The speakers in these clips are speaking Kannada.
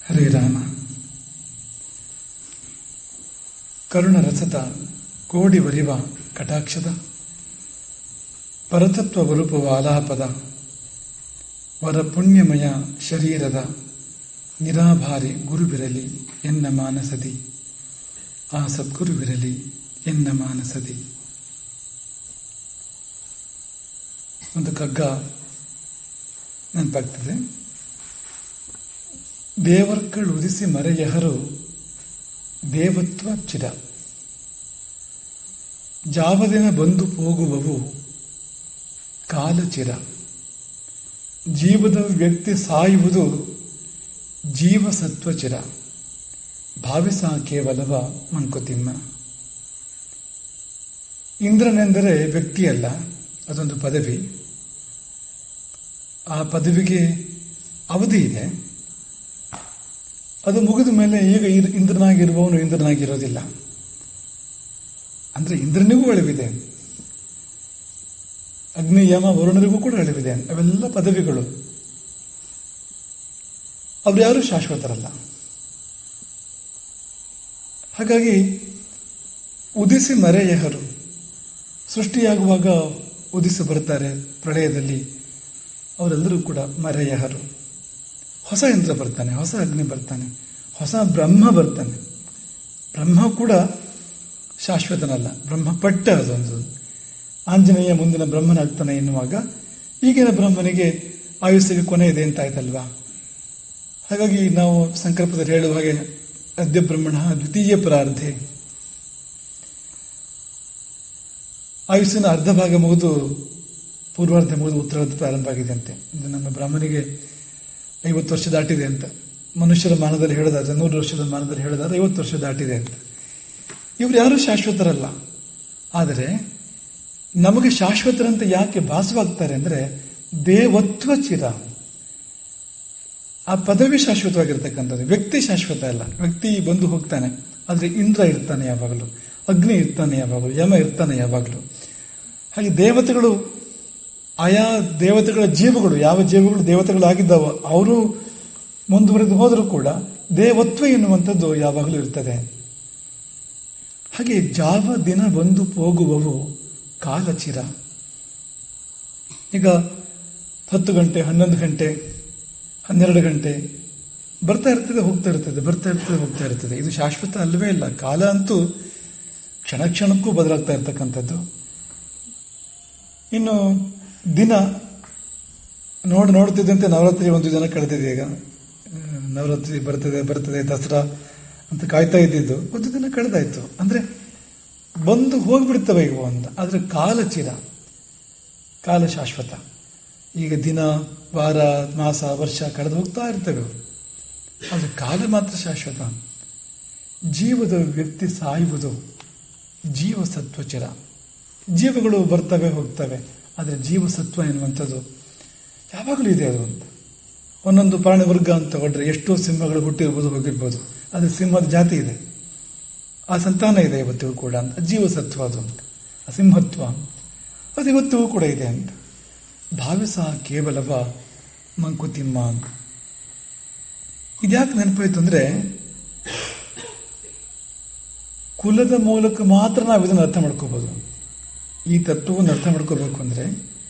ಹರಿರಾಮ ಕರುಣ ರಸದ ಕೋಡಿ ವರಿವ ಕಟಾಕ್ಷದ ಪರತತ್ವ ವರೂಪವ ಆಲಾಪದ ವರ ಪುಣ್ಯಮಯ ಶರೀರದ ನಿರಾಭಾರಿ ಗುರುವಿರಲಿ ಎನ್ನ ಮಾನಸದಿ ಆ ಸದ್ಗುರುವಿರಲಿ ಎನ್ನ ಮಾನಸದಿ ಒಂದು ಕಗ್ಗ ನೆನಪಾಗ್ತದೆ ದೇವರ್ಗಳು ಉದಿಸಿ ಮರೆಯಹರು ದೇವತ್ವ ಚಿರ ಜಾವದಿನ ಬಂದು ಹೋಗುವವು ಕಾಲಚಿರ ಜೀವದ ವ್ಯಕ್ತಿ ಸಾಯುವುದು ಜೀವಸತ್ವ ಚಿರ ಭಾವಿಸ ಕೇವಲವ ಮಂಕುತಿಮ್ಮ ಇಂದ್ರನೆಂದರೆ ವ್ಯಕ್ತಿಯಲ್ಲ ಅದೊಂದು ಪದವಿ ಆ ಪದವಿಗೆ ಅವಧಿ ಇದೆ ಅದು ಮುಗಿದ ಮೇಲೆ ಈಗ ಇಂದ್ರನಾಗಿರುವವನು ಇಂದ್ರನಾಗಿರೋದಿಲ್ಲ ಅಂದ್ರೆ ಇಂದ್ರನಿಗೂ ಅಳಿವಿದೆ ಅಗ್ನಿ ಯಮ ವರುಣರಿಗೂ ಕೂಡ ಅಳಿವಿದೆ ಅವೆಲ್ಲ ಪದವಿಗಳು ಅವ್ರು ಯಾರು ಶಾಶ್ವತರಲ್ಲ ಹಾಗಾಗಿ ಉದಿಸಿ ಮರೆಯಹರು ಸೃಷ್ಟಿಯಾಗುವಾಗ ಉದಿಸಿ ಬರ್ತಾರೆ ಪ್ರಳಯದಲ್ಲಿ ಅವರೆಲ್ಲರೂ ಕೂಡ ಮರೆಯಹರು ಹೊಸ ಇಂದ್ರ ಬರ್ತಾನೆ ಹೊಸ ಅಗ್ನಿ ಬರ್ತಾನೆ ಹೊಸ ಬ್ರಹ್ಮ ಬರ್ತಾನೆ ಬ್ರಹ್ಮ ಕೂಡ ಶಾಶ್ವತನಲ್ಲ ಬ್ರಹ್ಮ ಪಟ್ಟ ಅದೊಂದು ಆಂಜನೇಯ ಮುಂದಿನ ಬ್ರಹ್ಮನಾಗ್ತಾನೆ ಎನ್ನುವಾಗ ಈಗಿನ ಬ್ರಹ್ಮನಿಗೆ ಆಯುಷ್ಯಗೆ ಕೊನೆ ಇದೆ ಅಂತ ಆಯ್ತಲ್ವಾ ಹಾಗಾಗಿ ನಾವು ಸಂಕಲ್ಪದಲ್ಲಿ ಹೇಳುವ ಹಾಗೆ ಅದ್ಯ ಬ್ರಹ್ಮಣ ದ್ವಿತೀಯ ಪ್ರಾರ್ಧೆ ಆಯುಷ್ಯನ ಅರ್ಧ ಭಾಗ ಮುಗಿದು ಪೂರ್ವಾರ್ಧ ಮುಗಿದು ಉತ್ತರಾರ್ಧ ಪ್ರಾರಂಭ ಆಗಿದೆ ಅಂತೆ ಇದು ನಮ್ಮ ಬ್ರಾಹ್ಮಣಿಗೆ ಐವತ್ತು ವರ್ಷ ದಾಟಿದೆ ಅಂತ ಮನುಷ್ಯರ ಮಾನದಲ್ಲಿ ಹೇಳೋದಾದ್ರೆ ನೂರು ವರ್ಷದ ಮಾನದಲ್ಲಿ ಹೇಳೋದಾದ್ರೆ ಐವತ್ತು ವರ್ಷ ದಾಟಿದೆ ಅಂತ ಇವರು ಯಾರು ಶಾಶ್ವತರಲ್ಲ ಆದರೆ ನಮಗೆ ಶಾಶ್ವತರಂತೆ ಯಾಕೆ ಭಾಸವಾಗ್ತಾರೆ ಅಂದ್ರೆ ದೇವತ್ವ ಚಿರ ಆ ಪದವಿ ಶಾಶ್ವತವಾಗಿರ್ತಕ್ಕಂಥದ್ದು ವ್ಯಕ್ತಿ ಶಾಶ್ವತ ಅಲ್ಲ ವ್ಯಕ್ತಿ ಬಂದು ಹೋಗ್ತಾನೆ ಆದ್ರೆ ಇಂದ್ರ ಇರ್ತಾನೆ ಯಾವಾಗಲೂ ಅಗ್ನಿ ಇರ್ತಾನೆ ಯಾವಾಗಲೂ ಯಮ ಇರ್ತಾನೆ ಯಾವಾಗಲೂ ಹಾಗೆ ದೇವತೆಗಳು ಆಯಾ ದೇವತೆಗಳ ಜೀವಗಳು ಯಾವ ಜೀವಗಳು ದೇವತೆಗಳಾಗಿದ್ದಾವೋ ಅವರು ಮುಂದುವರೆದು ಹೋದರೂ ಕೂಡ ದೇವತ್ವ ಎನ್ನುವಂಥದ್ದು ಯಾವಾಗಲೂ ಇರ್ತದೆ ಹಾಗೆ ಜಾವ ದಿನ ಬಂದು ಹೋಗುವವು ಕಾಲಚಿರ ಈಗ ಹತ್ತು ಗಂಟೆ ಹನ್ನೊಂದು ಗಂಟೆ ಹನ್ನೆರಡು ಗಂಟೆ ಬರ್ತಾ ಇರ್ತದೆ ಹೋಗ್ತಾ ಇರ್ತದೆ ಬರ್ತಾ ಇರ್ತದೆ ಹೋಗ್ತಾ ಇರ್ತದೆ ಇದು ಶಾಶ್ವತ ಅಲ್ಲವೇ ಇಲ್ಲ ಕಾಲ ಅಂತೂ ಕ್ಷಣ ಕ್ಷಣಕ್ಕೂ ಬದಲಾಗ್ತಾ ಇರ್ತಕ್ಕಂಥದ್ದು ಇನ್ನು ದಿನ ನೋಡ್ ನೋಡ್ತಿದ್ದಂತೆ ನವರಾತ್ರಿ ಒಂದು ದಿನ ಕಳೆದಿದೆ ಈಗ ನವರಾತ್ರಿ ಬರ್ತದೆ ಬರ್ತದೆ ದಸರಾ ಅಂತ ಕಾಯ್ತಾ ಇದ್ದಿದ್ದು ಒಂದು ದಿನ ಕಳೆದಾಯ್ತು ಅಂದ್ರೆ ಬಂದು ಹೋಗ್ಬಿಡ್ತವೆ ಇವು ಅಂತ ಆದ್ರೆ ಕಾಲ ಚಿರ ಕಾಲ ಶಾಶ್ವತ ಈಗ ದಿನ ವಾರ ಮಾಸ ವರ್ಷ ಕಳೆದು ಹೋಗ್ತಾ ಇರ್ತವೆ ಆದ್ರೆ ಕಾಲ ಮಾತ್ರ ಶಾಶ್ವತ ಜೀವದ ವ್ಯಕ್ತಿ ಸಾಯುವುದು ಜೀವಸತ್ವ ಚಿರ ಜೀವಗಳು ಬರ್ತವೆ ಹೋಗ್ತವೆ ಆದರೆ ಜೀವಸತ್ವ ಎನ್ನುವಂಥದ್ದು ಯಾವಾಗಲೂ ಇದೆ ಅದು ಅಂತ ಒಂದೊಂದು ಪ್ರಾಣಿ ವರ್ಗ ಅಂತ ತಗೊಂಡ್ರೆ ಎಷ್ಟೋ ಸಿಂಹಗಳು ಹುಟ್ಟಿರ್ಬೋದು ಹೋಗಿರ್ಬೋದು ಆದರೆ ಸಿಂಹದ ಜಾತಿ ಇದೆ ಆ ಸಂತಾನ ಇದೆ ಇವತ್ತಿಗೂ ಕೂಡ ಅಂತ ಜೀವಸತ್ವ ಅದು ಅಂತ ಆ ಸಿಂಹತ್ವ ಅದು ಇವತ್ತಿಗೂ ಕೂಡ ಇದೆ ಅಂತ ಭಾವಿಸ ಕೇವಲವ ಮಂಕುತಿಮ್ಮ ಅಂತ ಇದ್ಯಾಕೆ ನೆನಪಾಯ್ತು ಅಂದ್ರೆ ಕುಲದ ಮೂಲಕ ಮಾತ್ರ ನಾವು ಇದನ್ನು ಅರ್ಥ ಮಾಡ್ಕೋಬಹುದು ಈ ತತ್ವವನ್ನು ಅರ್ಥ ಮಾಡ್ಕೋಬೇಕು ಅಂದ್ರೆ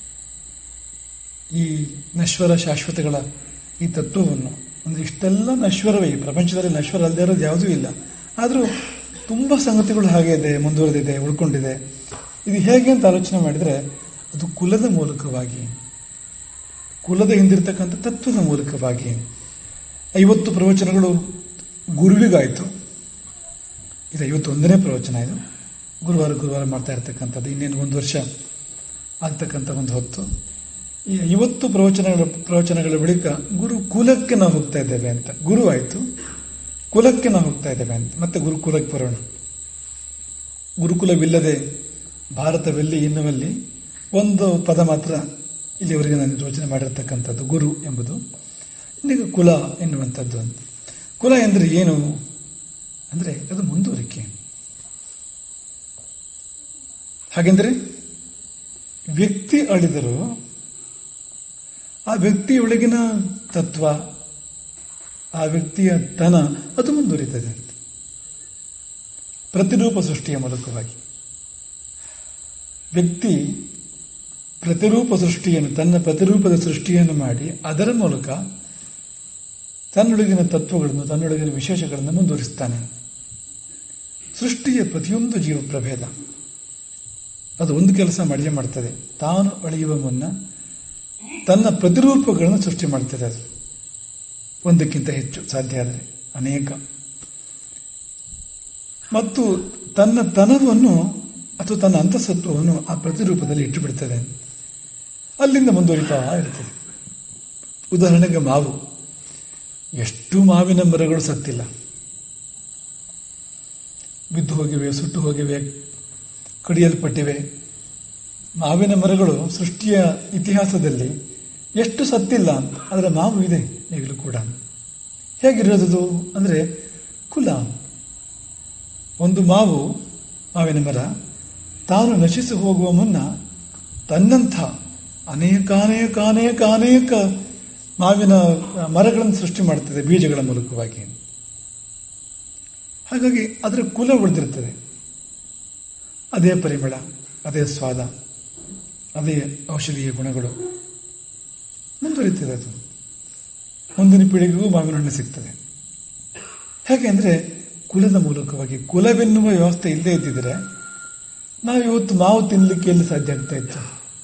ಈ ನಶ್ವರ ಶಾಶ್ವತಗಳ ಈ ತತ್ವವನ್ನು ಅಂದ್ರೆ ಇಷ್ಟೆಲ್ಲ ನಶ್ವರವೇ ಈ ಪ್ರಪಂಚದಲ್ಲಿ ನಶ್ವರ ಅಲ್ಲದೆ ಇರೋದು ಯಾವುದೂ ಇಲ್ಲ ಆದರೂ ತುಂಬಾ ಸಂಗತಿಗಳು ಹಾಗೆ ಇದೆ ಮುಂದುವರೆದಿದೆ ಉಳ್ಕೊಂಡಿದೆ ಇದು ಹೇಗೆ ಅಂತ ಆಲೋಚನೆ ಮಾಡಿದ್ರೆ ಅದು ಕುಲದ ಮೂಲಕವಾಗಿ ಕುಲದ ಹಿಂದಿರ್ತಕ್ಕಂಥ ತತ್ವದ ಮೂಲಕವಾಗಿ ಐವತ್ತು ಪ್ರವಚನಗಳು ಗುರುವಿಗಾಯಿತು ಇದು ಐವತ್ತೊಂದನೇ ಪ್ರವಚನ ಇದು ಗುರುವಾರ ಗುರುವಾರ ಮಾಡ್ತಾ ಇರ್ತಕ್ಕಂಥದ್ದು ಇನ್ನೇನು ಒಂದು ವರ್ಷ ಆಗ್ತಕ್ಕಂಥ ಒಂದು ಹೊತ್ತು ಈ ಐವತ್ತು ಪ್ರವಚನಗಳ ಪ್ರವಚನಗಳ ಬಳಿಕ ಗುರು ಕುಲಕ್ಕೆ ನಾವು ಹೋಗ್ತಾ ಇದ್ದೇವೆ ಅಂತ ಗುರು ಆಯಿತು ಕುಲಕ್ಕೆ ನಾವು ಹೋಗ್ತಾ ಇದ್ದೇವೆ ಅಂತ ಮತ್ತೆ ಗುರುಕುಲಕ್ಕೆ ಬರೋಣ ಗುರುಕುಲವಿಲ್ಲದೆ ಭಾರತವೆಲ್ಲಿ ಇನ್ನುವಲ್ಲಿ ಒಂದು ಪದ ಮಾತ್ರ ಇಲ್ಲಿವರೆಗೆ ನಾನು ಯೋಚನೆ ಮಾಡಿರ್ತಕ್ಕಂಥದ್ದು ಗುರು ಎಂಬುದು ಈಗ ಕುಲ ಎನ್ನುವಂಥದ್ದು ಅಂತ ಕುಲ ಎಂದ್ರೆ ಏನು ಅಂದ್ರೆ ಅದು ಮುಂದುವರಿಕೆ ಹಾಗೆಂದ್ರೆ ವ್ಯಕ್ತಿ ಅಳಿದರೂ ಆ ವ್ಯಕ್ತಿಯೊಳಗಿನ ತತ್ವ ಆ ವ್ಯಕ್ತಿಯ ತನ ಅದು ಮುಂದುವರಿತದೆ ಅಂತ ಪ್ರತಿರೂಪ ಸೃಷ್ಟಿಯ ಮೂಲಕವಾಗಿ ವ್ಯಕ್ತಿ ಪ್ರತಿರೂಪ ಸೃಷ್ಟಿಯನ್ನು ತನ್ನ ಪ್ರತಿರೂಪದ ಸೃಷ್ಟಿಯನ್ನು ಮಾಡಿ ಅದರ ಮೂಲಕ ತನ್ನೊಳಗಿನ ತತ್ವಗಳನ್ನು ತನ್ನೊಳಗಿನ ವಿಶೇಷಗಳನ್ನು ಮುಂದುವರಿಸ್ತಾನೆ ಸೃಷ್ಟಿಯ ಪ್ರತಿಯೊಂದು ಜೀವ ಪ್ರಭೇದ ಅದು ಒಂದು ಕೆಲಸ ಮಾಡಿಯೇ ಮಾಡ್ತದೆ ತಾನು ಅಳೆಯುವ ಮುನ್ನ ತನ್ನ ಪ್ರತಿರೂಪಗಳನ್ನು ಸೃಷ್ಟಿ ಮಾಡ್ತದೆ ಅದು ಒಂದಕ್ಕಿಂತ ಹೆಚ್ಚು ಸಾಧ್ಯ ಆದರೆ ಅನೇಕ ಮತ್ತು ತನ್ನ ತನವನ್ನು ಅಥವಾ ತನ್ನ ಅಂತಸತ್ವವನ್ನು ಆ ಪ್ರತಿರೂಪದಲ್ಲಿ ಇಟ್ಟುಬಿಡ್ತದೆ ಅಲ್ಲಿಂದ ಮುಂದುವರಿತಾ ಇರ್ತದೆ ಉದಾಹರಣೆಗೆ ಮಾವು ಎಷ್ಟು ಮಾವಿನ ಮರಗಳು ಸತ್ತಿಲ್ಲ ಬಿದ್ದು ಹೋಗಿವೆ ಸುಟ್ಟು ಹೋಗಿವೆ ಕಡಿಯಲ್ಪಟ್ಟಿವೆ ಮಾವಿನ ಮರಗಳು ಸೃಷ್ಟಿಯ ಇತಿಹಾಸದಲ್ಲಿ ಎಷ್ಟು ಸತ್ತಿಲ್ಲ ಅಂತ ಅದರ ಮಾವು ಇದೆ ಈಗಲೂ ಕೂಡ ಹೇಗಿರೋದು ಅಂದರೆ ಕುಲ ಒಂದು ಮಾವು ಮಾವಿನ ಮರ ತಾನು ನಶಿಸಿ ಹೋಗುವ ಮುನ್ನ ತನ್ನಂಥ ಅನೇಕಾನೇಕ ಅನೇಕ ಅನೇಕ ಮಾವಿನ ಮರಗಳನ್ನು ಸೃಷ್ಟಿ ಮಾಡ್ತದೆ ಬೀಜಗಳ ಮೂಲಕವಾಗಿ ಹಾಗಾಗಿ ಅದರ ಕುಲ ಉಳಿದಿರ್ತದೆ ಅದೇ ಪರಿಮಳ ಅದೇ ಸ್ವಾದ ಅದೇ ಔಷಧೀಯ ಗುಣಗಳು ಮುಂದುವರಿತದೆ ಅದು ಮುಂದಿನ ಪೀಳಿಗೆಗೂ ಮಾವಿನ ಹಣ್ಣು ಸಿಗ್ತದೆ ಹೇಗೆ ಅಂದರೆ ಕುಲದ ಮೂಲಕವಾಗಿ ಕುಲವೆನ್ನುವ ವ್ಯವಸ್ಥೆ ಇಲ್ಲದೆ ಇದ್ದಿದ್ರೆ ನಾವು ಇವತ್ತು ಮಾವು ತಿನ್ನಲಿಕ್ಕೆ ಎಲ್ಲಿ ಸಾಧ್ಯ ಆಗ್ತಾ ಇತ್ತು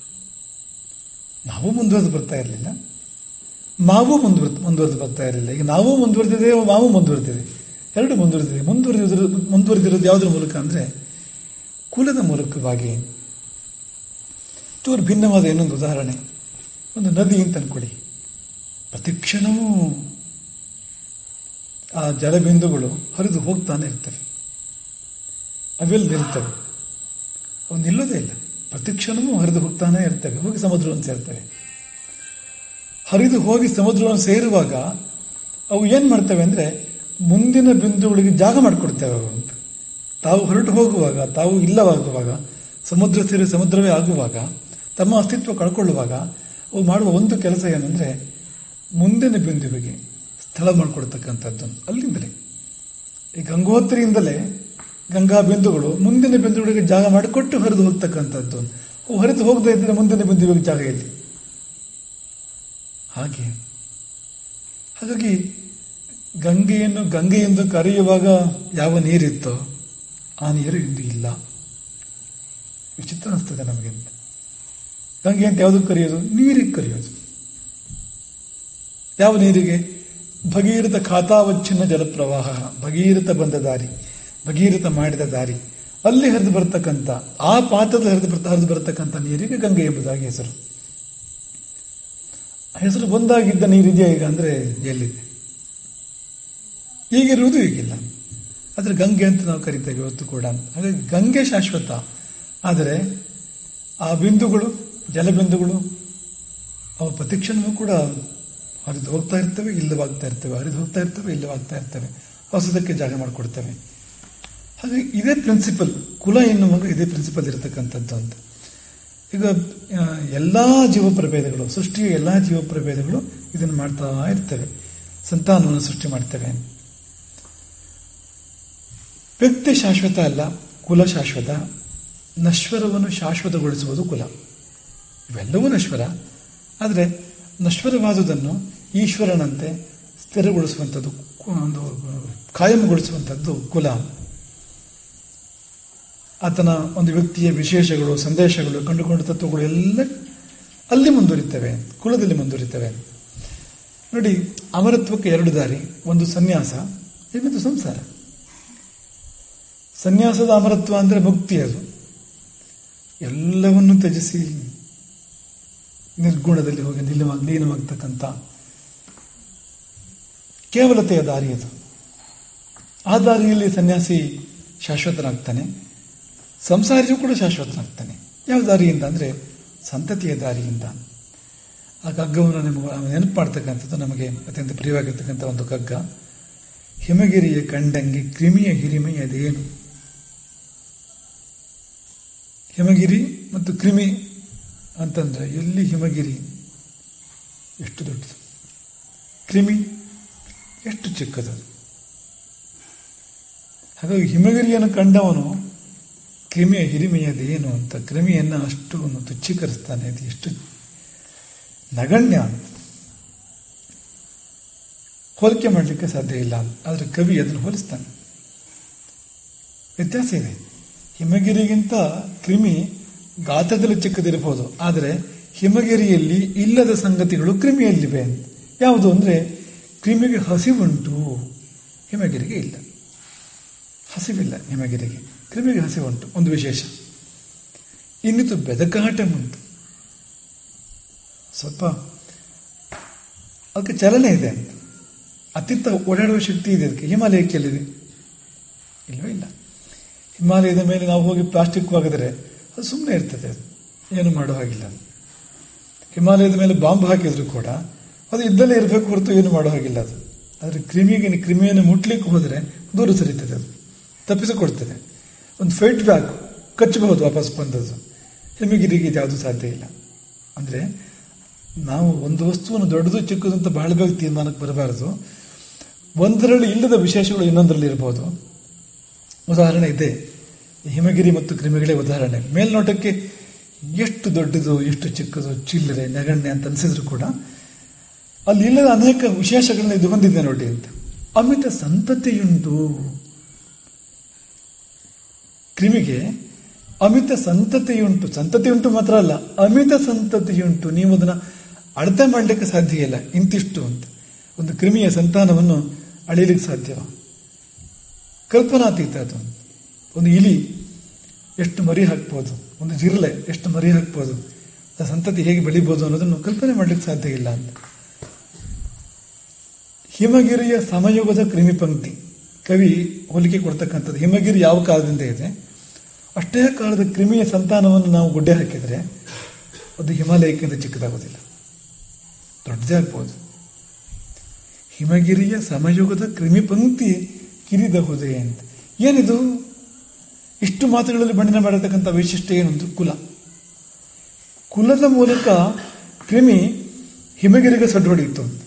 ನಾವು ಮುಂದುವರೆದು ಬರ್ತಾ ಇರಲಿಲ್ಲ ಮಾವು ಮುಂದುವರ್ ಮುಂದುವರೆದು ಬರ್ತಾ ಇರಲಿಲ್ಲ ಈಗ ನಾವು ಮುಂದುವರೆದಿದೆ ಮಾವು ಮುಂದುವರೆದಿದೆ ಎರಡು ಮುಂದುವರೆದಿದೆ ಮುಂದುವರೆದಿರೋ ಮುಂದುವರೆದಿರೋದು ಯಾವುದ್ರ ಮೂಲಕ ಅಂದರೆ ಕುಲದ ಮೂಲಕವಾಗಿ ಚೂರು ಭಿನ್ನವಾದ ಇನ್ನೊಂದು ಉದಾಹರಣೆ ಒಂದು ನದಿ ಅಂತ ಅನ್ಕೊಳ್ಳಿ ಪ್ರತಿಕ್ಷಣವೂ ಆ ಜಲಬಿಂದುಗಳು ಹರಿದು ಹೋಗ್ತಾನೆ ಇರ್ತವೆ ಅವೆಲ್ಲ ನಿಲ್ತವೆ ಅವು ನಿಲ್ಲೋದೇ ಇಲ್ಲ ಪ್ರತಿಕ್ಷಣವೂ ಹರಿದು ಹೋಗ್ತಾನೆ ಇರ್ತವೆ ಹೋಗಿ ಸಮುದ್ರವನ್ನು ಸೇರ್ತವೆ ಹರಿದು ಹೋಗಿ ಸಮುದ್ರವನ್ನು ಸೇರುವಾಗ ಅವು ಏನು ಮಾಡ್ತವೆ ಅಂದರೆ ಮುಂದಿನ ಬಿಂದುಗಳಿಗೆ ಜಾಗ ಮಾಡಿಕೊಡ್ತೇವೆ ಅವು ಅಂತ ತಾವು ಹೊರಟು ಹೋಗುವಾಗ ತಾವು ಇಲ್ಲವಾಗುವಾಗ ಸಮುದ್ರ ಸೇರಿ ಸಮುದ್ರವೇ ಆಗುವಾಗ ತಮ್ಮ ಅಸ್ತಿತ್ವ ಕಳ್ಕೊಳ್ಳುವಾಗ ಅವು ಮಾಡುವ ಒಂದು ಕೆಲಸ ಏನಂದರೆ ಮುಂದಿನ ಬಿಂದುವಿಗೆ ಸ್ಥಳ ಮಾಡಿಕೊಡ್ತಕ್ಕಂಥದ್ದು ಅಲ್ಲಿಂದಲೇ ಈ ಗಂಗೋತ್ರಿಯಿಂದಲೇ ಗಂಗಾ ಬಿಂದುಗಳು ಮುಂದಿನ ಬಿಂದುಗಳಿಗೆ ಜಾಗ ಮಾಡಿಕೊಟ್ಟು ಹರಿದು ಹೋಗ್ತಕ್ಕಂಥದ್ದು ಅವು ಹರಿದು ಹೋಗದೇ ಇದ್ದರೆ ಮುಂದಿನ ಬಿಂದುವಿಗೆ ಜಾಗ ಎಲ್ಲಿ ಹಾಗೆ ಹಾಗಾಗಿ ಗಂಗೆಯನ್ನು ಗಂಗೆ ಎಂದು ಕರೆಯುವಾಗ ಯಾವ ನೀರಿತ್ತೋ ಆ ನೀರು ಇಂದು ಇಲ್ಲ ವಿಚಿತ್ರ ಅನಿಸ್ತದೆ ನಮಗೆ ಗಂಗೆ ಅಂತ ಯಾವುದಕ್ಕೆ ಕರೆಯೋದು ನೀರಿಗೆ ಕರೆಯೋದು ಯಾವ ನೀರಿಗೆ ಭಗೀರಥ ಖಾತಾವಚ್ಛಿನ್ನ ಜಲಪ್ರವಾಹ ಭಗೀರಥ ಬಂದ ದಾರಿ ಭಗೀರಥ ಮಾಡಿದ ದಾರಿ ಅಲ್ಲಿ ಹರಿದು ಬರ್ತಕ್ಕಂಥ ಆ ಪಾತ್ರದಲ್ಲಿ ಹರಿದು ಬರ್ತಾ ಹರಿದು ಬರ್ತಕ್ಕಂಥ ನೀರಿಗೆ ಗಂಗೆ ಎಂಬುದಾಗಿ ಹೆಸರು ಹೆಸರು ಬಂದಾಗಿದ್ದ ನೀರಿದೆಯಾ ಈಗ ಅಂದರೆ ಎಲ್ಲಿದೆ ಈಗಿರುವುದು ಈಗಿಲ್ಲ ಆದರೆ ಗಂಗೆ ಅಂತ ನಾವು ಕರಿತೇವೆ ಇವತ್ತು ಕೂಡ ಹಾಗಾಗಿ ಗಂಗೆ ಶಾಶ್ವತ ಆದರೆ ಆ ಬಿಂದುಗಳು ಜಲಬಿಂದುಗಳು ಅವು ಪ್ರತಿಕ್ಷಣವೂ ಕೂಡ ಹರಿದು ಹೋಗ್ತಾ ಇರ್ತವೆ ಇಲ್ಲವಾಗ್ತಾ ಇರ್ತವೆ ಹರಿದು ಹೋಗ್ತಾ ಇರ್ತವೆ ಇಲ್ಲವಾಗ್ತಾ ಇರ್ತವೆ ಹೊಸದಕ್ಕೆ ಜಾಗ ಮಾಡಿಕೊಡ್ತವೆ ಹಾಗೆ ಇದೇ ಪ್ರಿನ್ಸಿಪಲ್ ಕುಲ ಎನ್ನುವಾಗ ಇದೇ ಪ್ರಿನ್ಸಿಪಲ್ ಇರತಕ್ಕಂಥದ್ದು ಅಂತ ಈಗ ಎಲ್ಲ ಜೀವ ಪ್ರಭೇದಗಳು ಸೃಷ್ಟಿಯ ಎಲ್ಲ ಜೀವ ಪ್ರಭೇದಗಳು ಇದನ್ನು ಮಾಡ್ತಾ ಇರ್ತವೆ ಸಂತಾನವನ್ನು ಸೃಷ್ಟಿ ಮಾಡ್ತವೆ ವ್ಯಕ್ತಿ ಶಾಶ್ವತ ಅಲ್ಲ ಕುಲ ಶಾಶ್ವತ ನಶ್ವರವನ್ನು ಶಾಶ್ವತಗೊಳಿಸುವುದು ಕುಲ ಇವೆಲ್ಲವೂ ನಶ್ವರ ಆದರೆ ನಶ್ವರವಾದುದನ್ನು ಈಶ್ವರನಂತೆ ಸ್ಥಿರಗೊಳಿಸುವಂಥದ್ದು ಒಂದು ಕಾಯಂಗೊಳಿಸುವಂಥದ್ದು ಕುಲ ಆತನ ಒಂದು ವ್ಯಕ್ತಿಯ ವಿಶೇಷಗಳು ಸಂದೇಶಗಳು ಕಂಡುಕೊಂಡ ತತ್ವಗಳು ಎಲ್ಲ ಅಲ್ಲಿ ಮುಂದುವರಿತವೆ ಕುಲದಲ್ಲಿ ಮುಂದುವರಿತವೆ ನೋಡಿ ಅಮರತ್ವಕ್ಕೆ ಎರಡು ದಾರಿ ಒಂದು ಸನ್ಯಾಸ ಇನ್ನೊಂದು ಸಂಸಾರ ಸನ್ಯಾಸದ ಅಮರತ್ವ ಅಂದರೆ ಮುಕ್ತಿ ಅದು ಎಲ್ಲವನ್ನು ತ್ಯಜಿಸಿ ನಿರ್ಗುಣದಲ್ಲಿ ಹೋಗಿ ನಿಲ್ಲವಾಗಿ ಲೀನವಾಗ್ತಕ್ಕಂಥ ಕೇವಲತೆಯ ದಾರಿ ಅದು ಆ ದಾರಿಯಲ್ಲಿ ಸನ್ಯಾಸಿ ಶಾಶ್ವತನಾಗ್ತಾನೆ ಸಂಸಾರಿಯೂ ಕೂಡ ಶಾಶ್ವತನಾಗ್ತಾನೆ ಯಾವ ದಾರಿಯಿಂದ ಅಂದರೆ ಸಂತತಿಯ ದಾರಿಯಿಂದ ಆ ಕಗ್ಗವನ್ನು ನಿಮಗೆ ನೆನಪು ಮಾಡ್ತಕ್ಕಂಥದ್ದು ನಮಗೆ ಅತ್ಯಂತ ಪ್ರಿಯವಾಗಿರ್ತಕ್ಕಂಥ ಒಂದು ಕಗ್ಗ ಹಿಮಗಿರಿಯ ಕಂಡಂಗೆ ಕ್ರಿಮಿಯ ಹಿರಿಮೆಯದೇನು ಹಿಮಗಿರಿ ಮತ್ತು ಕ್ರಿಮಿ ಅಂತಂದ್ರೆ ಎಲ್ಲಿ ಹಿಮಗಿರಿ ಎಷ್ಟು ದೊಡ್ಡದು ಕ್ರಿಮಿ ಎಷ್ಟು ಚಿಕ್ಕದು ಹಾಗಾಗಿ ಹಿಮಗಿರಿಯನ್ನು ಕಂಡವನು ಕ್ರಿಮಿಯ ಹಿರಿಮೆಯದೇನು ಅಂತ ಕ್ರಿಮಿಯನ್ನು ಅಷ್ಟು ಅವನು ತುಚ್ಛೀಕರಿಸ್ತಾನೆ ಅದು ಎಷ್ಟು ನಗಣ್ಯ ಅಂತ ಹೋಲಿಕೆ ಮಾಡಲಿಕ್ಕೆ ಸಾಧ್ಯ ಇಲ್ಲ ಆದರೆ ಕವಿ ಅದನ್ನು ಹೋಲಿಸ್ತಾನೆ ವ್ಯತ್ಯಾಸ ಇದೆ ಹಿಮಗಿರಿಗಿಂತ ಕ್ರಿಮಿ ಗಾತ್ರದಲ್ಲಿ ಚಿಕ್ಕದಿರಬಹುದು ಆದರೆ ಹಿಮಗಿರಿಯಲ್ಲಿ ಇಲ್ಲದ ಸಂಗತಿಗಳು ಕ್ರಿಮಿಯಲ್ಲಿವೆ ಅಂತ ಯಾವುದು ಅಂದರೆ ಕ್ರಿಮಿಗೆ ಹಸಿವುಂಟು ಹಿಮಗಿರಿಗೆ ಇಲ್ಲ ಹಸಿವಿಲ್ಲ ಹಿಮಗಿರಿಗೆ ಕ್ರಿಮಿಗೆ ಹಸಿವುಂಟು ಒಂದು ವಿಶೇಷ ಇನ್ನಿತು ಬೆದಕಾಟ ಉಂಟು ಸ್ವಲ್ಪ ಅದಕ್ಕೆ ಚಲನೆ ಇದೆ ಅಂತ ಅತ್ತಿತ್ತ ಓಡಾಡುವ ಶಕ್ತಿ ಇದೆ ಅದಕ್ಕೆ ಹಿಮಾಲಯಕ್ಕೆ ಎಲ್ಲಿದೆ ಇಲ್ಲವೇ ಇಲ್ಲ ಹಿಮಾಲಯದ ಮೇಲೆ ನಾವು ಹೋಗಿ ಪ್ಲಾಸ್ಟಿಕ್ ಒಗೆದರೆ ಅದು ಸುಮ್ಮನೆ ಇರ್ತದೆ ಅದು ಏನು ಮಾಡೋ ಹಾಗಿಲ್ಲ ಅದು ಹಿಮಾಲಯದ ಮೇಲೆ ಬಾಂಬ್ ಹಾಕಿದ್ರು ಕೂಡ ಅದು ಇದ್ದಲ್ಲೇ ಇರಬೇಕು ಹೊರತು ಏನು ಮಾಡೋ ಹಾಗಿಲ್ಲ ಅದು ಆದರೆ ಕ್ರಿಮಿಗೆ ಕ್ರಿಮಿಯನ್ನು ಮುಟ್ಲಿಕ್ಕೆ ಹೋದರೆ ದೂರ ಸರಿತದೆ ಅದು ತಪ್ಪಿಸಿಕೊಡ್ತದೆ ಒಂದು ಫೈಟ್ ಬ್ಯಾಗ್ ಕಚ್ಚಬಹುದು ವಾಪಸ್ ಬಂದದ್ದು ಹಿಮಗಿರಿಗೆ ಇದು ಯಾವುದು ಸಾಧ್ಯ ಇಲ್ಲ ಅಂದರೆ ನಾವು ಒಂದು ವಸ್ತುವನ್ನು ದೊಡ್ಡದು ಚಿಕ್ಕದು ಅಂತ ಬಹಳ ಬೇಗ ತೀರ್ಮಾನಕ್ಕೆ ಬರಬಾರದು ಒಂದರಲ್ಲಿ ಇಲ್ಲದ ವಿಶೇಷಗಳು ಇನ್ನೊಂದರಲ್ಲಿ ಇರಬಹುದು ಉದಾಹರಣೆ ಇದೆ ಹಿಮಗಿರಿ ಮತ್ತು ಕ್ರಿಮಿಗಳೇ ಉದಾಹರಣೆ ಮೇಲ್ನೋಟಕ್ಕೆ ಎಷ್ಟು ದೊಡ್ಡದು ಎಷ್ಟು ಚಿಕ್ಕದು ಚಿಲ್ಲರೆ ನಗಣ್ಯ ಅಂತ ಅನಿಸಿದ್ರು ಕೂಡ ಅಲ್ಲಿ ಇಲ್ಲದ ಅನೇಕ ವಿಶೇಷಗಳನ್ನ ಇದು ಹೊಂದಿದೆ ನೋಡಿ ಅಂತ ಅಮಿತ ಸಂತತಿಯುಂಟು ಕ್ರಿಮಿಗೆ ಅಮಿತ ಸಂತತಿಯುಂಟು ಸಂತತಿಯುಂಟು ಮಾತ್ರ ಅಲ್ಲ ಅಮಿತ ಸಂತತಿಯುಂಟು ನೀವು ಅದನ್ನ ಅಳತೆ ಮಾಡಲಿಕ್ಕೆ ಸಾಧ್ಯ ಇಲ್ಲ ಇಂತಿಷ್ಟು ಅಂತ ಒಂದು ಕ್ರಿಮಿಯ ಸಂತಾನವನ್ನು ಅಳಿಲಿಕ್ಕೆ ಸಾಧ್ಯ ಕಲ್ಪನಾತೀತ ಅದು ಒಂದು ಇಲಿ ಎಷ್ಟು ಮರಿ ಹಾಕ್ಬೋದು ಒಂದು ಜಿರಳೆ ಎಷ್ಟು ಮರಿ ಹಾಕ್ಬೋದು ಆ ಸಂತತಿ ಹೇಗೆ ಬೆಳಿಬೋದು ಅನ್ನೋದನ್ನು ಕಲ್ಪನೆ ಮಾಡಲಿಕ್ಕೆ ಸಾಧ್ಯ ಇಲ್ಲ ಅಂತ ಹಿಮಗಿರಿಯ ಸಮಯುಗದ ಕ್ರಿಮಿ ಪಂಕ್ತಿ ಕವಿ ಹೋಲಿಕೆ ಕೊಡ್ತಕ್ಕಂಥದ್ದು ಹಿಮಗಿರಿ ಯಾವ ಕಾಲದಿಂದ ಇದೆ ಅಷ್ಟೇ ಕಾಲದ ಕ್ರಿಮಿಯ ಸಂತಾನವನ್ನು ನಾವು ಗುಡ್ಡೆ ಹಾಕಿದರೆ ಅದು ಹಿಮಾಲಯಕ್ಕಿಂತ ಚಿಕ್ಕದಾಗೋದಿಲ್ಲ ದೊಡ್ಡದೇ ಆಗ್ಬೋದು ಹಿಮಗಿರಿಯ ಸಮಯುಗದ ಕ್ರಿಮಿ ಪಂಕ್ತಿ ಕಿರಿದಹುದೇ ಅಂತ ಏನಿದು ಇಷ್ಟು ಮಾತುಗಳಲ್ಲಿ ಬಣ್ಣನೆ ಮಾಡತಕ್ಕಂಥ ವೈಶಿಷ್ಟ್ಯ ಏನೊಂದು ಕುಲ ಕುಲದ ಮೂಲಕ ಕ್ರಿಮಿ ಹಿಮಗಿರಿಗೆ ಸಡ್ಡು ಹೊಡೆಯಿತು ಅಂತ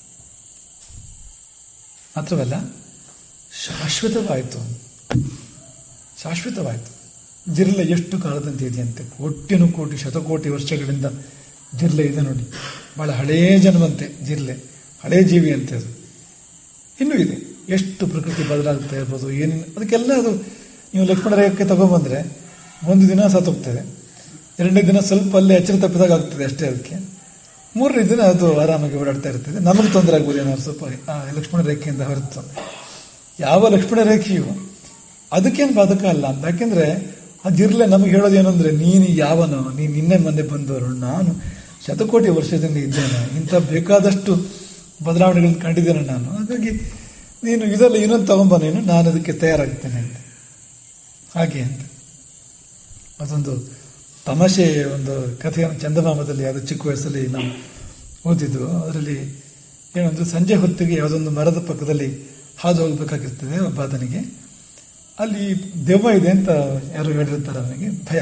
ಮಾತ್ರವಲ್ಲ ಶಾಶ್ವತವಾಯಿತು ಶಾಶ್ವತವಾಯಿತು ಜಿರ್ಲೆ ಎಷ್ಟು ಕಾಲದಂತೆ ಇದೆಯಂತೆ ಕೋಟ್ಯನು ಕೋಟಿ ಶತಕೋಟಿ ವರ್ಷಗಳಿಂದ ಜಿರ್ಲೆ ಇದೆ ನೋಡಿ ಬಹಳ ಹಳೆಯ ಜನ್ಮಂತೆ ಜಿರ್ಲೆ ಹಳೆಯ ಜೀವಿ ಅಂತೆ ಅದು ಇನ್ನೂ ಇದೆ ಎಷ್ಟು ಪ್ರಕೃತಿ ಬದಲಾಗ್ತಾ ಇರ್ಬೋದು ಏನೇನು ಅದಕ್ಕೆಲ್ಲ ಅದು ನೀವು ಲಕ್ಷ್ಮಣ ರೇಖೆ ತಗೊಂಬಂದ್ರೆ ಒಂದು ದಿನ ಸತ್ತೋಗ್ತದೆ ಎರಡನೇ ದಿನ ಸ್ವಲ್ಪ ಅಲ್ಲೇ ಎಚ್ಚರ ತಪ್ಪಿದಾಗ ಆಗ್ತದೆ ಅಷ್ಟೇ ಅದಕ್ಕೆ ಮೂರನೇ ದಿನ ಅದು ಆರಾಮಾಗಿ ಓಡಾಡ್ತಾ ಇರ್ತದೆ ನಮಗೆ ತೊಂದರೆ ಆಗ್ಬೋದು ಏನಾದ್ರು ಸ್ವಲ್ಪ ಆ ಲಕ್ಷ್ಮಣ ರೇಖೆಯಿಂದ ಹೊರತು ಯಾವ ಲಕ್ಷ್ಮಣ ರೇಖೆಯು ಅದಕ್ಕೇನು ಬಾಧಕ ಅಲ್ಲ ಅಂತ ಯಾಕೆಂದ್ರೆ ಆ ಜಿರ್ಲೆ ನಮಗೆ ಹೇಳೋದೇನು ಅಂದ್ರೆ ನೀನು ಯಾವನು ನೀನು ನಿನ್ನೆ ಮೊನ್ನೆ ಬಂದವರು ನಾನು ಶತಕೋಟಿ ವರ್ಷದಿಂದ ಇದ್ದೇನೆ ಇಂಥ ಬೇಕಾದಷ್ಟು ಬದಲಾವಣೆಗಳನ್ನು ಕಂಡಿದ್ದೇನೆ ನಾನು ಹಾಗಾಗಿ ನೀನು ಇದೆಲ್ಲ ಇನ್ನೊಂದು ತಗೊಂಬ ನೀನು ನಾನು ಅದಕ್ಕೆ ತಯಾರಾಗ್ತೇನೆ ಅಂತ ಹಾಗೆ ಅಂತ ಅದೊಂದು ತಮಾಷೆ ಒಂದು ಕಥೆಯನ್ನು ಚಂದಮಾಮದಲ್ಲಿ ಅದು ಚಿಕ್ಕ ವಯಸ್ಸಲ್ಲಿ ನಾವು ಓದಿದ್ದು ಅದರಲ್ಲಿ ಏನೊಂದು ಸಂಜೆ ಹೊತ್ತಿಗೆ ಯಾವುದೊಂದು ಮರದ ಪಕ್ಕದಲ್ಲಿ ಹಾದು ಹೋಗ್ಬೇಕಾಗಿರ್ತದೆ ಒಬ್ಬ ಆತನಿಗೆ ಅಲ್ಲಿ ದೆವ್ವ ಇದೆ ಅಂತ ಯಾರು ಹೇಳಿರ್ತಾರೆ ಅವನಿಗೆ ಭಯ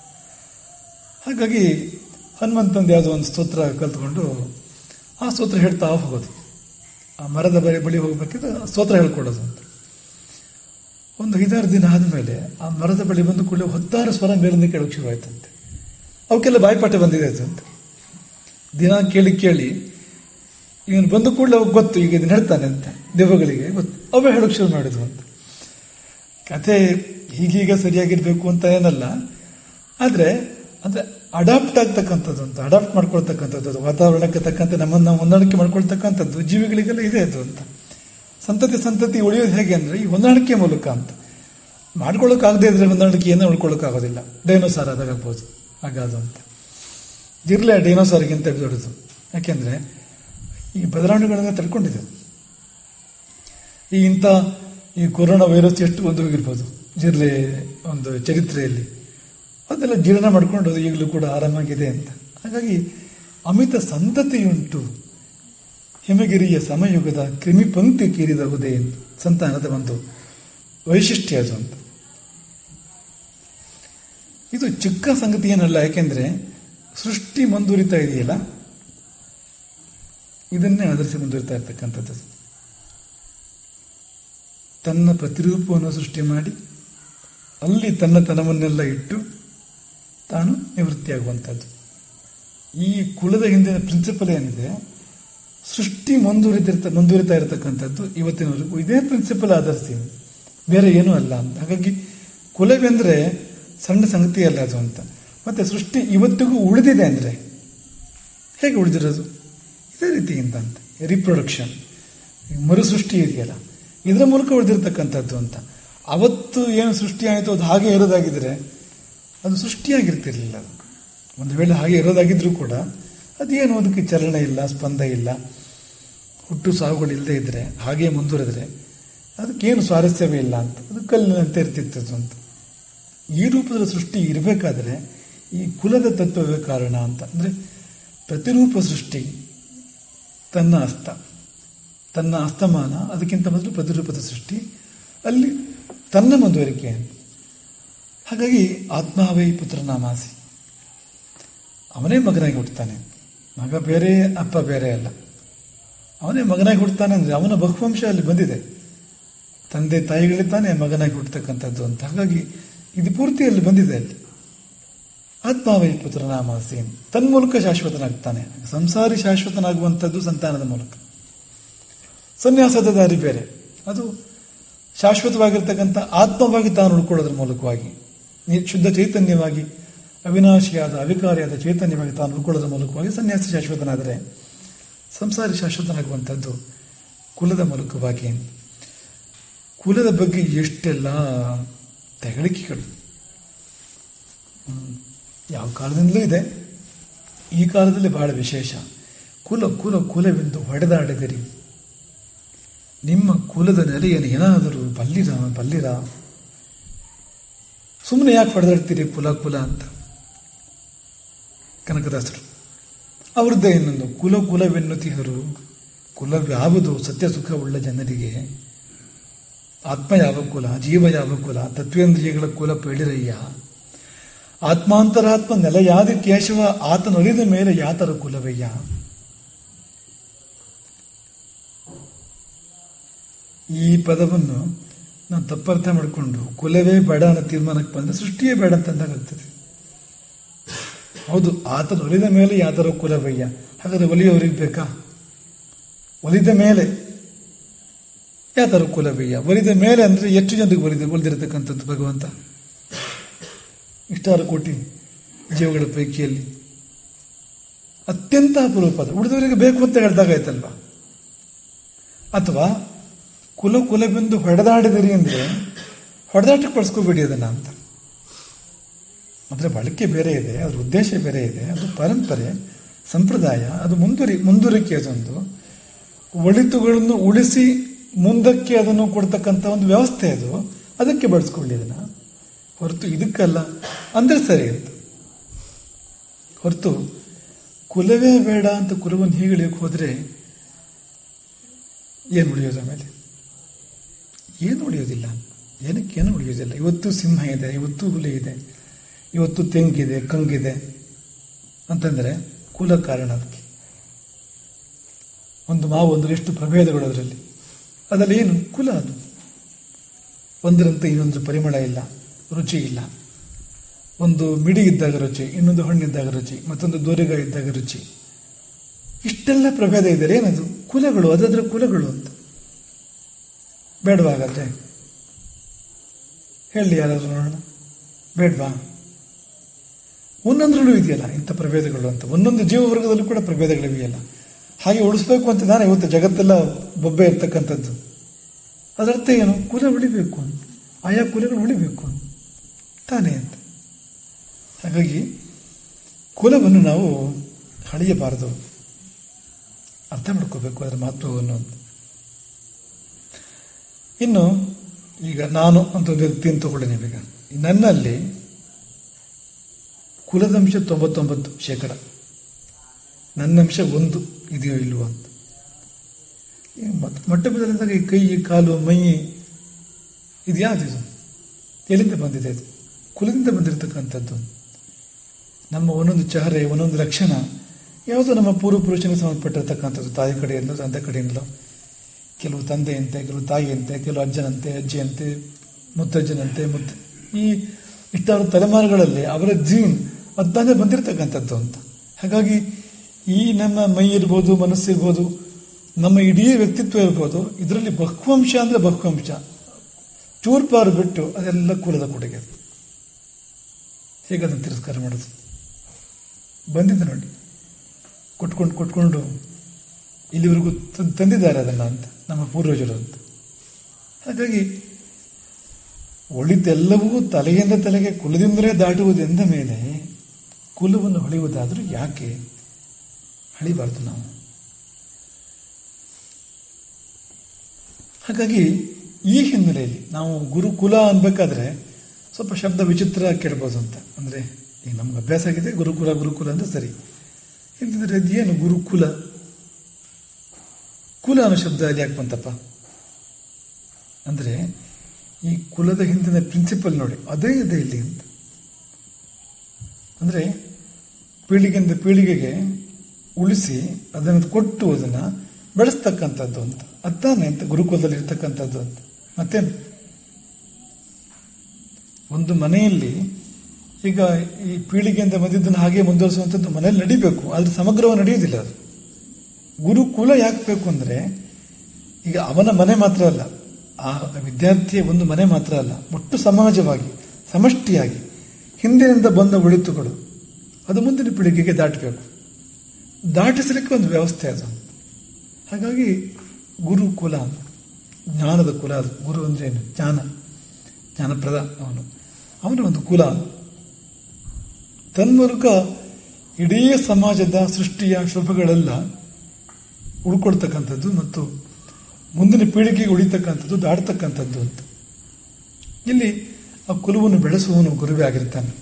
ಹಾಗಾಗಿ ಹನುಮಂತಂದು ಯಾವುದೋ ಒಂದು ಸ್ತೋತ್ರ ಕಲ್ತ್ಕೊಂಡು ಆ ಸ್ತೋತ್ರ ಹೇಳ್ತಾ ಹೋಗೋದು ಆ ಮರದ ಬಳಿ ಬಳಿ ಹೋಗ್ಬೇಕಿದ್ರೆ ಸ್ತೋತ್ರ ಹೇಳ್ಕೊಡೋದು ಅಂತ ಒಂದು ಐದಾರು ದಿನ ಆದಮೇಲೆ ಆ ಮರದ ಬಳಿ ಬಂದು ಕೂಡಲೇ ಹೊತ್ತಾರು ಸ್ವರ ಮೇಲಿಂದ ಕೇಳೋಕೆ ಶುರುವಾಯ್ತಂತೆ ಅವಕ್ಕೆಲ್ಲ ಬಾಯ್ಪಾಠ ಬಂದಿದೆ ಅಂತ ದಿನ ಕೇಳಿ ಕೇಳಿ ಇವನು ಬಂದ ಕೂಡಲೇ ಅವಾಗ ಗೊತ್ತು ಈಗ ಇದನ್ನ ಹೇಳ್ತಾನೆ ಅಂತ ದೆವ್ವಗಳಿಗೆ ಗೊತ್ತು ಅವೇ ಹೇಳೋಕೆ ಶುರು ಮಾಡಿದ್ವು ಅಂತ ಕಥೆ ಹೀಗೀಗ ಸರಿಯಾಗಿರ್ಬೇಕು ಅಂತ ಏನಲ್ಲ ಆದರೆ ಅಂದರೆ ಅಡಾಪ್ಟ್ ಆಗ್ತಕ್ಕಂಥದ್ದು ಅಂತ ಅಡಾಪ್ಟ್ ಮಾಡ್ಕೊಳ್ತಕ್ಕಂಥದ್ದು ಅದು ವಾತಾವರಣಕ್ಕೆ ತಕ್ಕಂತೆ ನಮ್ಮನ್ನು ನಾವು ಹೊಂದಾಣಿಕೆ ಮಾಡ್ಕೊಳ್ತಕ್ಕಂಥದ್ದು ಜೀವಿಗಳಿಗೆಲ್ಲ ಇದೆ ಅದು ಅಂತ ಸಂತತಿ ಸಂತತಿ ಉಳಿಯೋದು ಹೇಗೆ ಅಂದರೆ ಈ ಹೊಂದಾಣಿಕೆ ಮೂಲಕ ಅಂತ ಮಾಡ್ಕೊಳ್ಳೋಕ್ಕಾಗದೇ ಇದ್ರೆ ಹೊಂದಾಣಿಕೆಯನ್ನು ಉಳ್ಕೊಳ್ಳೋಕ್ಕಾಗೋದಿಲ್ಲ ಡೈನೋಸಾರ್ ಆದಾಗಬಹುದು ಹಾಗಾದು ಅಂತ ಜಿರ್ಲೆ ಡೈನೋಸಾರ್ಗಿಂತ ದೊಡ್ಡದು ಯಾಕೆಂದ್ರೆ ಈ ಬದಲಾವಣೆಗಳನ್ನ ತಡ್ಕೊಂಡಿದೆ ಈ ಇಂಥ ಈ ಕೊರೋನಾ ವೈರಸ್ ಎಷ್ಟು ಒಂದು ಹೋಗಿರ್ಬೋದು ಜಿರ್ಲೆ ಒಂದು ಚರಿತ್ರೆಯಲ್ಲಿ ಅದೆಲ್ಲ ಜೀರ್ಣ ಮಾಡ್ಕೊಂಡು ಅದು ಈಗಲೂ ಕೂಡ ಆರಾಮಾಗಿದೆ ಅಂತ ಹಾಗಾಗಿ ಅಮಿತ ಸಂತತಿಯುಂಟು ಹಿಮಗಿರಿಯ ಸಮಯುಗದ ಕ್ರಿಮಿ ಪಂಕ್ತಿ ಕೀರಿದಹುದೇ ಸಂತಾನದ ಒಂದು ವೈಶಿಷ್ಟ್ಯ ಅದು ಅಂತ ಇದು ಚಿಕ್ಕ ಸಂಗತಿ ಏನಲ್ಲ ಯಾಕೆಂದ್ರೆ ಸೃಷ್ಟಿ ಮುಂದುವರಿತಾ ಇದೆಯಲ್ಲ ಇದನ್ನೇ ಆಧರಿಸಿ ಮುಂದುವರಿತಾ ಇರ್ತಕ್ಕಂಥದ್ದು ತನ್ನ ಪ್ರತಿರೂಪವನ್ನು ಸೃಷ್ಟಿ ಮಾಡಿ ಅಲ್ಲಿ ತನ್ನ ತನವನ್ನೆಲ್ಲ ಇಟ್ಟು ತಾನು ನಿವೃತ್ತಿಯಾಗುವಂಥದ್ದು ಈ ಕುಲದ ಹಿಂದಿನ ಪ್ರಿನ್ಸಿಪಲ್ ಏನಿದೆ ಸೃಷ್ಟಿ ಮುಂದುವರಿತಿರ್ತ ಮುಂದುವರಿತಾ ಇರತಕ್ಕಂಥದ್ದು ಇವತ್ತಿನವರೆಗೂ ಇದೇ ಪ್ರಿನ್ಸಿಪಲ್ ಆಧರಿಸಿ ಬೇರೆ ಏನೂ ಅಲ್ಲ ಅಂತ ಹಾಗಾಗಿ ಕುಲವೆಂದರೆ ಸಣ್ಣ ಸಂಗತಿ ಅಲ್ಲ ಅದು ಅಂತ ಮತ್ತೆ ಸೃಷ್ಟಿ ಇವತ್ತಿಗೂ ಉಳಿದಿದೆ ಅಂದರೆ ಹೇಗೆ ಉಳಿದಿರೋದು ಇದೇ ರೀತಿಯಿಂದ ಅಂತ ರಿಪ್ರೊಡಕ್ಷನ್ ಮರು ಸೃಷ್ಟಿ ಇದೆಯಲ್ಲ ಇದರ ಮೂಲಕ ಉಳಿದಿರ್ತಕ್ಕಂಥದ್ದು ಅಂತ ಅವತ್ತು ಏನು ಸೃಷ್ಟಿ ಆಯಿತು ಅದು ಹಾಗೆ ಇರೋದಾಗಿದ್ರೆ ಅದು ಸೃಷ್ಟಿಯಾಗಿರ್ತಿರ್ಲಿಲ್ಲ ಅದು ಒಂದು ವೇಳೆ ಹಾಗೆ ಇರೋದಾಗಿದ್ರೂ ಕೂಡ ಅದೇನು ಅದಕ್ಕೆ ಚಲನ ಇಲ್ಲ ಸ್ಪಂದ ಇಲ್ಲ ಹುಟ್ಟು ಸಾವುಗಳು ಇಲ್ಲದೆ ಇದ್ದರೆ ಹಾಗೆ ಮುಂದುವರೆದ್ರೆ ಅದಕ್ಕೇನು ಸ್ವಾರಸ್ಯವೇ ಇಲ್ಲ ಅಂತ ಅದು ಕಲ್ಲಿನಂತೆ ಇರ್ತಿತ್ತು ಅಂತ ಈ ರೂಪದ ಸೃಷ್ಟಿ ಇರಬೇಕಾದ್ರೆ ಈ ಕುಲದ ತತ್ವವೇ ಕಾರಣ ಅಂತ ಅಂದರೆ ಪ್ರತಿರೂಪ ಸೃಷ್ಟಿ ತನ್ನ ಅಸ್ತ ತನ್ನ ಅಸ್ತಮಾನ ಅದಕ್ಕಿಂತ ಮೊದಲು ಪ್ರತಿರೂಪದ ಸೃಷ್ಟಿ ಅಲ್ಲಿ ತನ್ನ ಮುಂದುವರಿಕೆ ಹಾಗಾಗಿ ಆತ್ಮಾವೈ ಪುತ್ರನಾಮಾಸಿ ಅವನೇ ಮಗನಾಗಿ ಹುಟ್ಟುತ್ತಾನೆ ಮಗ ಬೇರೆ ಅಪ್ಪ ಬೇರೆ ಅಲ್ಲ ಅವನೇ ಮಗನಾಗಿ ಹುಟ್ಟುತ್ತಾನೆ ಅಂದರೆ ಅವನ ಬಹುವಂಶ ಅಲ್ಲಿ ಬಂದಿದೆ ತಂದೆ ತಾಯಿಗಳಿದ್ದಾನೆ ಮಗನಾಗಿ ಹುಟ್ಟತಕ್ಕಂಥದ್ದು ಅಂತ ಹಾಗಾಗಿ ಇದು ಪೂರ್ತಿ ಅಲ್ಲಿ ಬಂದಿದೆ ಅಲ್ಲಿ ಆತ್ಮಾವೈ ಪುತ್ರನಾಮಾಸಿ ತನ್ಮೂಲಕ ಶಾಶ್ವತನಾಗ್ತಾನೆ ಸಂಸಾರಿ ಶಾಶ್ವತನಾಗುವಂಥದ್ದು ಸಂತಾನದ ಮೂಲಕ ಸನ್ಯಾಸದ ದಾರಿ ಬೇರೆ ಅದು ಶಾಶ್ವತವಾಗಿರ್ತಕ್ಕಂಥ ಆತ್ಮವಾಗಿ ತಾನು ಉಳ್ಕೊಳ್ಳೋದ್ರ ಮೂಲಕವಾಗಿ ಶುದ್ಧ ಚೈತನ್ಯವಾಗಿ ಅವಿನಾಶಿಯಾದ ಅವಿಕಾರಿಯಾದ ಚೈತನ್ಯವಾಗಿ ತಾನು ಉಳ್ಕೊಳ್ಳೋದ್ರ ಮೂಲಕವಾಗಿ ಸನ್ಯಾಸಿ ಶಾಶ್ವತನಾದರೆ ಸಂಸಾರಿ ಶಾಶ್ವತನಾಗುವಂಥದ್ದು ಕುಲದ ಮೂಲಕವಾಗಿ ಕುಲದ ಬಗ್ಗೆ ಎಷ್ಟೆಲ್ಲ ತೆಗಳಿಕೆಗಳು ಯಾವ ಕಾಲದಿಂದಲೂ ಇದೆ ಈ ಕಾಲದಲ್ಲಿ ಬಹಳ ವಿಶೇಷ ಕುಲ ಕುಲ ಕುಲವೆಂದು ಹೊಡೆದಾಡಿದಿರಿ ನಿಮ್ಮ ಕುಲದ ನೆಲೆಯನ್ನು ಏನಾದರೂ ಬಲ್ಲಿರ ಬಲ್ಲಿರ ಸುಮ್ಮನೆ ಯಾಕೆ ಹೊಡೆದಾಡ್ತೀರಿ ಕುಲ ಕುಲ ಅಂತ ಕನಕದಾಸರು ಅವ್ರದ್ದೇ ಇನ್ನೊಂದು ಕುಲ ಕುಲವೆನ್ನುತ್ತಿಹರು ಕುಲವ್ಯಾವುದು ಸತ್ಯ ಸುಖ ಉಳ್ಳ ಜನರಿಗೆ ಆತ್ಮ ಯಾವ ಕುಲ ಜೀವ ಯಾವ ಕುಲ ತತ್ವೇಂದ್ರಿಯಗಳ ಕುಲ ಪೇಳಿರಯ್ಯ ಆತ್ಮಾಂತರಾತ್ಮ ನೆಲೆಯಾದ ಕೇಶವ ಆತನೊಲಿದ ಮೇಲೆ ಯಾತರ ಕುಲವಯ್ಯ ಈ ಪದವನ್ನು ನಾನು ತಪ್ಪರ್ಥ ಮಾಡಿಕೊಂಡು ಕುಲವೇ ಬೇಡ ಅನ್ನೋ ತೀರ್ಮಾನಕ್ಕೆ ಬಂದರೆ ಸೃಷ್ಟಿಯೇ ಬೇಡ ಅಂತಂದಾಗ್ತದೆ ಹೌದು ಆತನ ಒಲಿದ ಮೇಲೆ ಯಾತರ ಕುಲವಯ್ಯ ಹಾಗಾದ್ರೆ ಒಲಿಯೋರಿಗೆ ಬೇಕಾ ಒಲಿದ ಮೇಲೆ ಯಾತರ ಕುಲವಯ್ಯ ಒಲಿದ ಮೇಲೆ ಅಂದರೆ ಎಷ್ಟು ಜನರಿಗೆ ಒಲಿದ ಒಲಿದಿರತಕ್ಕಂಥದ್ದು ಭಗವಂತ ಇಷ್ಟಾರು ಕೋಟಿ ಜೀವಗಳ ಪೈಕಿಯಲ್ಲಿ ಅತ್ಯಂತ ಅಪರೂಪದ ಉಳಿದವರಿಗೆ ಬೇಕು ಅಂತ ಹೇಳ್ದಾಗಾಯ್ತಲ್ವ ಅಥವಾ ಕುಲ ಕುಲವೆಂದು ಹೊಡೆದಾಡಿದಿರಿ ಅಂದರೆ ಹೊಡೆದಾಟಕ್ಕೆ ಬಳಸ್ಕೋಬೇಡಿ ಅದನ್ನ ಅಂತ ಅದರ ಬಳಕೆ ಬೇರೆ ಇದೆ ಅದರ ಉದ್ದೇಶ ಬೇರೆ ಇದೆ ಅದು ಪರಂಪರೆ ಸಂಪ್ರದಾಯ ಅದು ಮುಂದುವರಿ ಮುಂದುವರಿಕೆ ಅದೊಂದು ಒಳಿತುಗಳನ್ನು ಉಳಿಸಿ ಮುಂದಕ್ಕೆ ಅದನ್ನು ಕೊಡ್ತಕ್ಕಂಥ ಒಂದು ವ್ಯವಸ್ಥೆ ಅದು ಅದಕ್ಕೆ ಬಳಸ್ಕೊಳ್ಳಿ ಅದನ್ನ ಹೊರತು ಇದಕ್ಕಲ್ಲ ಅಂದ್ರೆ ಸರಿ ಅಂತ ಹೊರತು ಕುಲವೇ ಬೇಡ ಅಂತ ಕುಲವನ್ನು ಹೀಗೆ ಹೋದ್ರೆ ಏನು ಉಳಿಯೋದು ಆಮೇಲೆ ಏನು ಉಳಿಯೋದಿಲ್ಲ ಏನಕ್ಕೆ ಏನು ಉಳಿಯೋದಿಲ್ಲ ಇವತ್ತು ಸಿಂಹ ಇದೆ ಇವತ್ತು ಹುಲಿ ಇದೆ ಇವತ್ತು ತೆಂಗಿದೆ ಕಂಗಿದೆ ಅಂತಂದರೆ ಕುಲ ಕಾರಣ ಅದಕ್ಕೆ ಒಂದು ಮಾವು ಒಂದು ಎಷ್ಟು ಪ್ರಭೇದಗಳು ಅದರಲ್ಲಿ ಅದರಲ್ಲಿ ಏನು ಕುಲ ಅದು ಒಂದರಂತೆ ಇನ್ನೊಂದು ಪರಿಮಳ ಇಲ್ಲ ರುಚಿ ಇಲ್ಲ ಒಂದು ಮಿಡಿ ಇದ್ದಾಗ ರುಚಿ ಇನ್ನೊಂದು ಹಣ್ಣಿದ್ದಾಗ ರುಚಿ ಮತ್ತೊಂದು ದೋರಿಗ ಇದ್ದಾಗ ರುಚಿ ಇಷ್ಟೆಲ್ಲ ಪ್ರಭೇದ ಇದ್ದಾರೆ ಏನದು ಕುಲಗಳು ಅದದ್ರ ಕುಲಗಳು ಅಂತ ಬೇಡವಾಗತ್ತೆ ಹೇಳಿ ಯಾರಾದ್ರೂ ನೋಡೋಣ ಬೇಡವಾ ಒಂದೊಂದರಲ್ಲೂ ಇದೆಯಲ್ಲ ಇಂಥ ಪ್ರಭೇದಗಳು ಅಂತ ಒಂದೊಂದು ಜೀವವರ್ಗದಲ್ಲೂ ಕೂಡ ಪ್ರಭೇದಗಳಿವೆಯಲ್ಲ ಹಾಗೆ ಉಳಿಸ್ಬೇಕು ಅಂತ ನಾನು ಇವತ್ತು ಜಗತ್ತೆಲ್ಲ ಬೊಬ್ಬೆ ಇರ್ತಕ್ಕಂಥದ್ದು ಅದರ್ಥ ಏನು ಕುಲ ಉಳಿಬೇಕು ಅಂತ ಆಯಾ ಕುಲಗಳು ಉಳಿಬೇಕು ಅಂತ ತಾನೇ ಅಂತ ಹಾಗಾಗಿ ಕುಲವನ್ನು ನಾವು ಹಳೆಯಬಾರದು ಅರ್ಥ ಮಾಡ್ಕೋಬೇಕು ಅದರ ಮಹತ್ವವನ್ನು ಅಂತ ಇನ್ನು ಈಗ ನಾನು ಅಂತ ಒಂದು ವ್ಯಕ್ತಿಯನ್ನು ತಗೊಳ್ಳಿ ನೀವೀಗ ನನ್ನಲ್ಲಿ ಕುಲದಂಶ ತೊಂಬತ್ತೊಂಬತ್ತು ಶೇಕಡ ನನ್ನಂಶ ಒಂದು ಇದೆಯೋ ಇಲ್ವೋ ಅಂತ ಮೊಟ್ಟ ಮೊದಲನೇದಾಗಿ ಕೈ ಕಾಲು ಮೈ ಇದು ಯಾವ್ದಿದು ಎಲ್ಲಿಂದ ಬಂದಿದೆ ಇದು ಕುಲದಿಂದ ಬಂದಿರತಕ್ಕಂಥದ್ದು ನಮ್ಮ ಒಂದೊಂದು ಚಹರೆ ಒಂದೊಂದು ಲಕ್ಷಣ ಯಾವುದೋ ನಮ್ಮ ಪೂರ್ವ ಪುರುಷನಿಗೆ ಸಂಬಂಧಪಟ್ಟಿರ್ತಕ್ಕಂಥದ್ದು ತಾಯಿ ಕಡೆಯಿಂದಲೋ ತಂದೆ ಕಡೆಯಿಂದಲೋ ಕೆಲವು ತಂದೆಯಂತೆ ಕೆಲವು ತಾಯಿಯಂತೆ ಕೆಲವು ಅಜ್ಜನಂತೆ ಅಜ್ಜಿಯಂತೆ ಮುತ್ತಜ್ಜನಂತೆ ಮುತ್ತ ಈ ಇಷ್ಟಾರು ತಲೆಮಾರುಗಳಲ್ಲಿ ಅವರ ಜೀನ್ ಅದಾನೇ ಬಂದಿರತಕ್ಕಂಥದ್ದು ಅಂತ ಹಾಗಾಗಿ ಈ ನಮ್ಮ ಮೈ ಇರ್ಬೋದು ಮನಸ್ಸಿರ್ಬೋದು ನಮ್ಮ ಇಡೀ ವ್ಯಕ್ತಿತ್ವ ಇರ್ಬೋದು ಇದರಲ್ಲಿ ಬಹುವಂಶ ಅಂದ್ರೆ ಬಹುವಂಶ ಚೂರ್ಪಾರು ಬಿಟ್ಟು ಅದೆಲ್ಲ ಕುಲದ ಕೊಡುಗೆ ಅದು. ಹೇಗೆ ಅದನ್ನು ತಿರಸ್ಕಾರ ಮಾಡೋದು ಬಂದಿದೆ ನೋಡಿ ಕೊಟ್ಕೊಂಡು ಕೊಟ್ಕೊಂಡು ಇಲ್ಲಿವರೆಗೂ ತಂ- ತಂದಿದ್ದಾರೆ ಅದನ್ನ ಅಂತ ನಮ್ಮ ಪೂರ್ವಜರು ಅಂತ ಹಾಗಾಗಿ ಒಳಿತೆಲ್ಲವೂ ತಲೆಯಿಂದ ತಲೆಗೆ ಕುಲದಿಂದಲೇ ದಾಟುವುದೆಂದ ಮೇಲೆ ಕುಲವನ್ನು ಹೊಳೆಯುವುದಾದರೂ ಯಾಕೆ ಹಳಿಬಾರ್ದು ನಾವು ಹಾಗಾಗಿ ಈ ಹಿನ್ನೆಲೆಯಲ್ಲಿ ನಾವು ಗುರುಕುಲ ಅನ್ಬೇಕಾದ್ರೆ ಸ್ವಲ್ಪ ಶಬ್ದ ವಿಚಿತ್ರ ಕೇಳ್ಬೋದು ಅಂತ ಅಂದ್ರೆ ಈಗ ನಮ್ಗೆ ಅಭ್ಯಾಸ ಆಗಿದೆ ಗುರುಕುಲ ಗುರುಕುಲ ಅಂದ್ರೆ ಸರಿ ಇಲ್ದಿದ್ರೆ ಅದೇನು ಗುರುಕುಲ ಕುಲ ಅನ್ನೋ ಶಬ್ದ ಅಲ್ಲಿ ಯಾಕೆ ಬಂತಪ್ಪ ಅಂದ್ರೆ ಈ ಕುಲದ ಹಿಂದಿನ ಪ್ರಿನ್ಸಿಪಲ್ ನೋಡಿ ಅದೇ ಇದೆ ಇಲ್ಲಿ ಅಂತ ಅಂದ್ರೆ ಪೀಳಿಗೆಯಿಂದ ಪೀಳಿಗೆಗೆ ಉಳಿಸಿ ಅದನ್ನು ಕೊಟ್ಟು ಅದನ್ನ ಬೆಳೆಸ್ತಕ್ಕಂಥದ್ದು ಅಂತ ಅದಾನೆ ಅಂತ ಗುರುಕುಲದಲ್ಲಿ ಇರ್ತಕ್ಕಂಥದ್ದು ಅಂತ ಮತ್ತೇನು ಒಂದು ಮನೆಯಲ್ಲಿ ಈಗ ಈ ಪೀಳಿಗೆಯಿಂದ ಬಂದಿದ್ದನ್ನು ಹಾಗೆ ಮುಂದುವರಿಸುವಂಥದ್ದು ಮನೆಯಲ್ಲಿ ನಡಿಬೇಕು ಆದ್ರೆ ಸಮಗ್ರವಾಗಿ ನಡೆಯುವುದಿಲ್ಲ ಅದು ಗುರುಕುಲ ಯಾಕೆ ಬೇಕು ಅಂದ್ರೆ ಈಗ ಅವನ ಮನೆ ಮಾತ್ರ ಅಲ್ಲ ಆ ವಿದ್ಯಾರ್ಥಿಯ ಒಂದು ಮನೆ ಮಾತ್ರ ಅಲ್ಲ ಒಟ್ಟು ಸಮಾಜವಾಗಿ ಸಮಷ್ಟಿಯಾಗಿ ಹಿಂದಿನಿಂದ ಬಂದ ಒಳಿತುಗಳು ಅದು ಮುಂದಿನ ಪೀಳಿಗೆಗೆ ದಾಟಬೇಕು ದಾಟಿಸಲಿಕ್ಕೆ ಒಂದು ವ್ಯವಸ್ಥೆ ಅದು ಹಾಗಾಗಿ ಗುರುಕುಲ ಜ್ಞಾನದ ಕುಲ ಅದು ಗುರು ಅಂದ್ರೆ ಏನು ಜ್ಞಾನ ಜ್ಞಾನಪ್ರದ ಅವನು ಅವನ ಒಂದು ಕುಲ ತನ್ಮೂಲಕ ಇಡೀ ಸಮಾಜದ ಸೃಷ್ಟಿಯ ಶುಭಗಳೆಲ್ಲ ಉಳ್ಕೊಳ್ತಕ್ಕಂಥದ್ದು ಮತ್ತು ಮುಂದಿನ ಪೀಳಿಗೆಗೆ ಉಳಿತಕ್ಕಂಥದ್ದು ದಾಡ್ತಕ್ಕಂಥದ್ದು ಅಂತ ಇಲ್ಲಿ ಆ ಕುಲವನ್ನು ಬೆಳೆಸುವವನು ಗುರುವೇ ಆಗಿರ್ತಾನೆ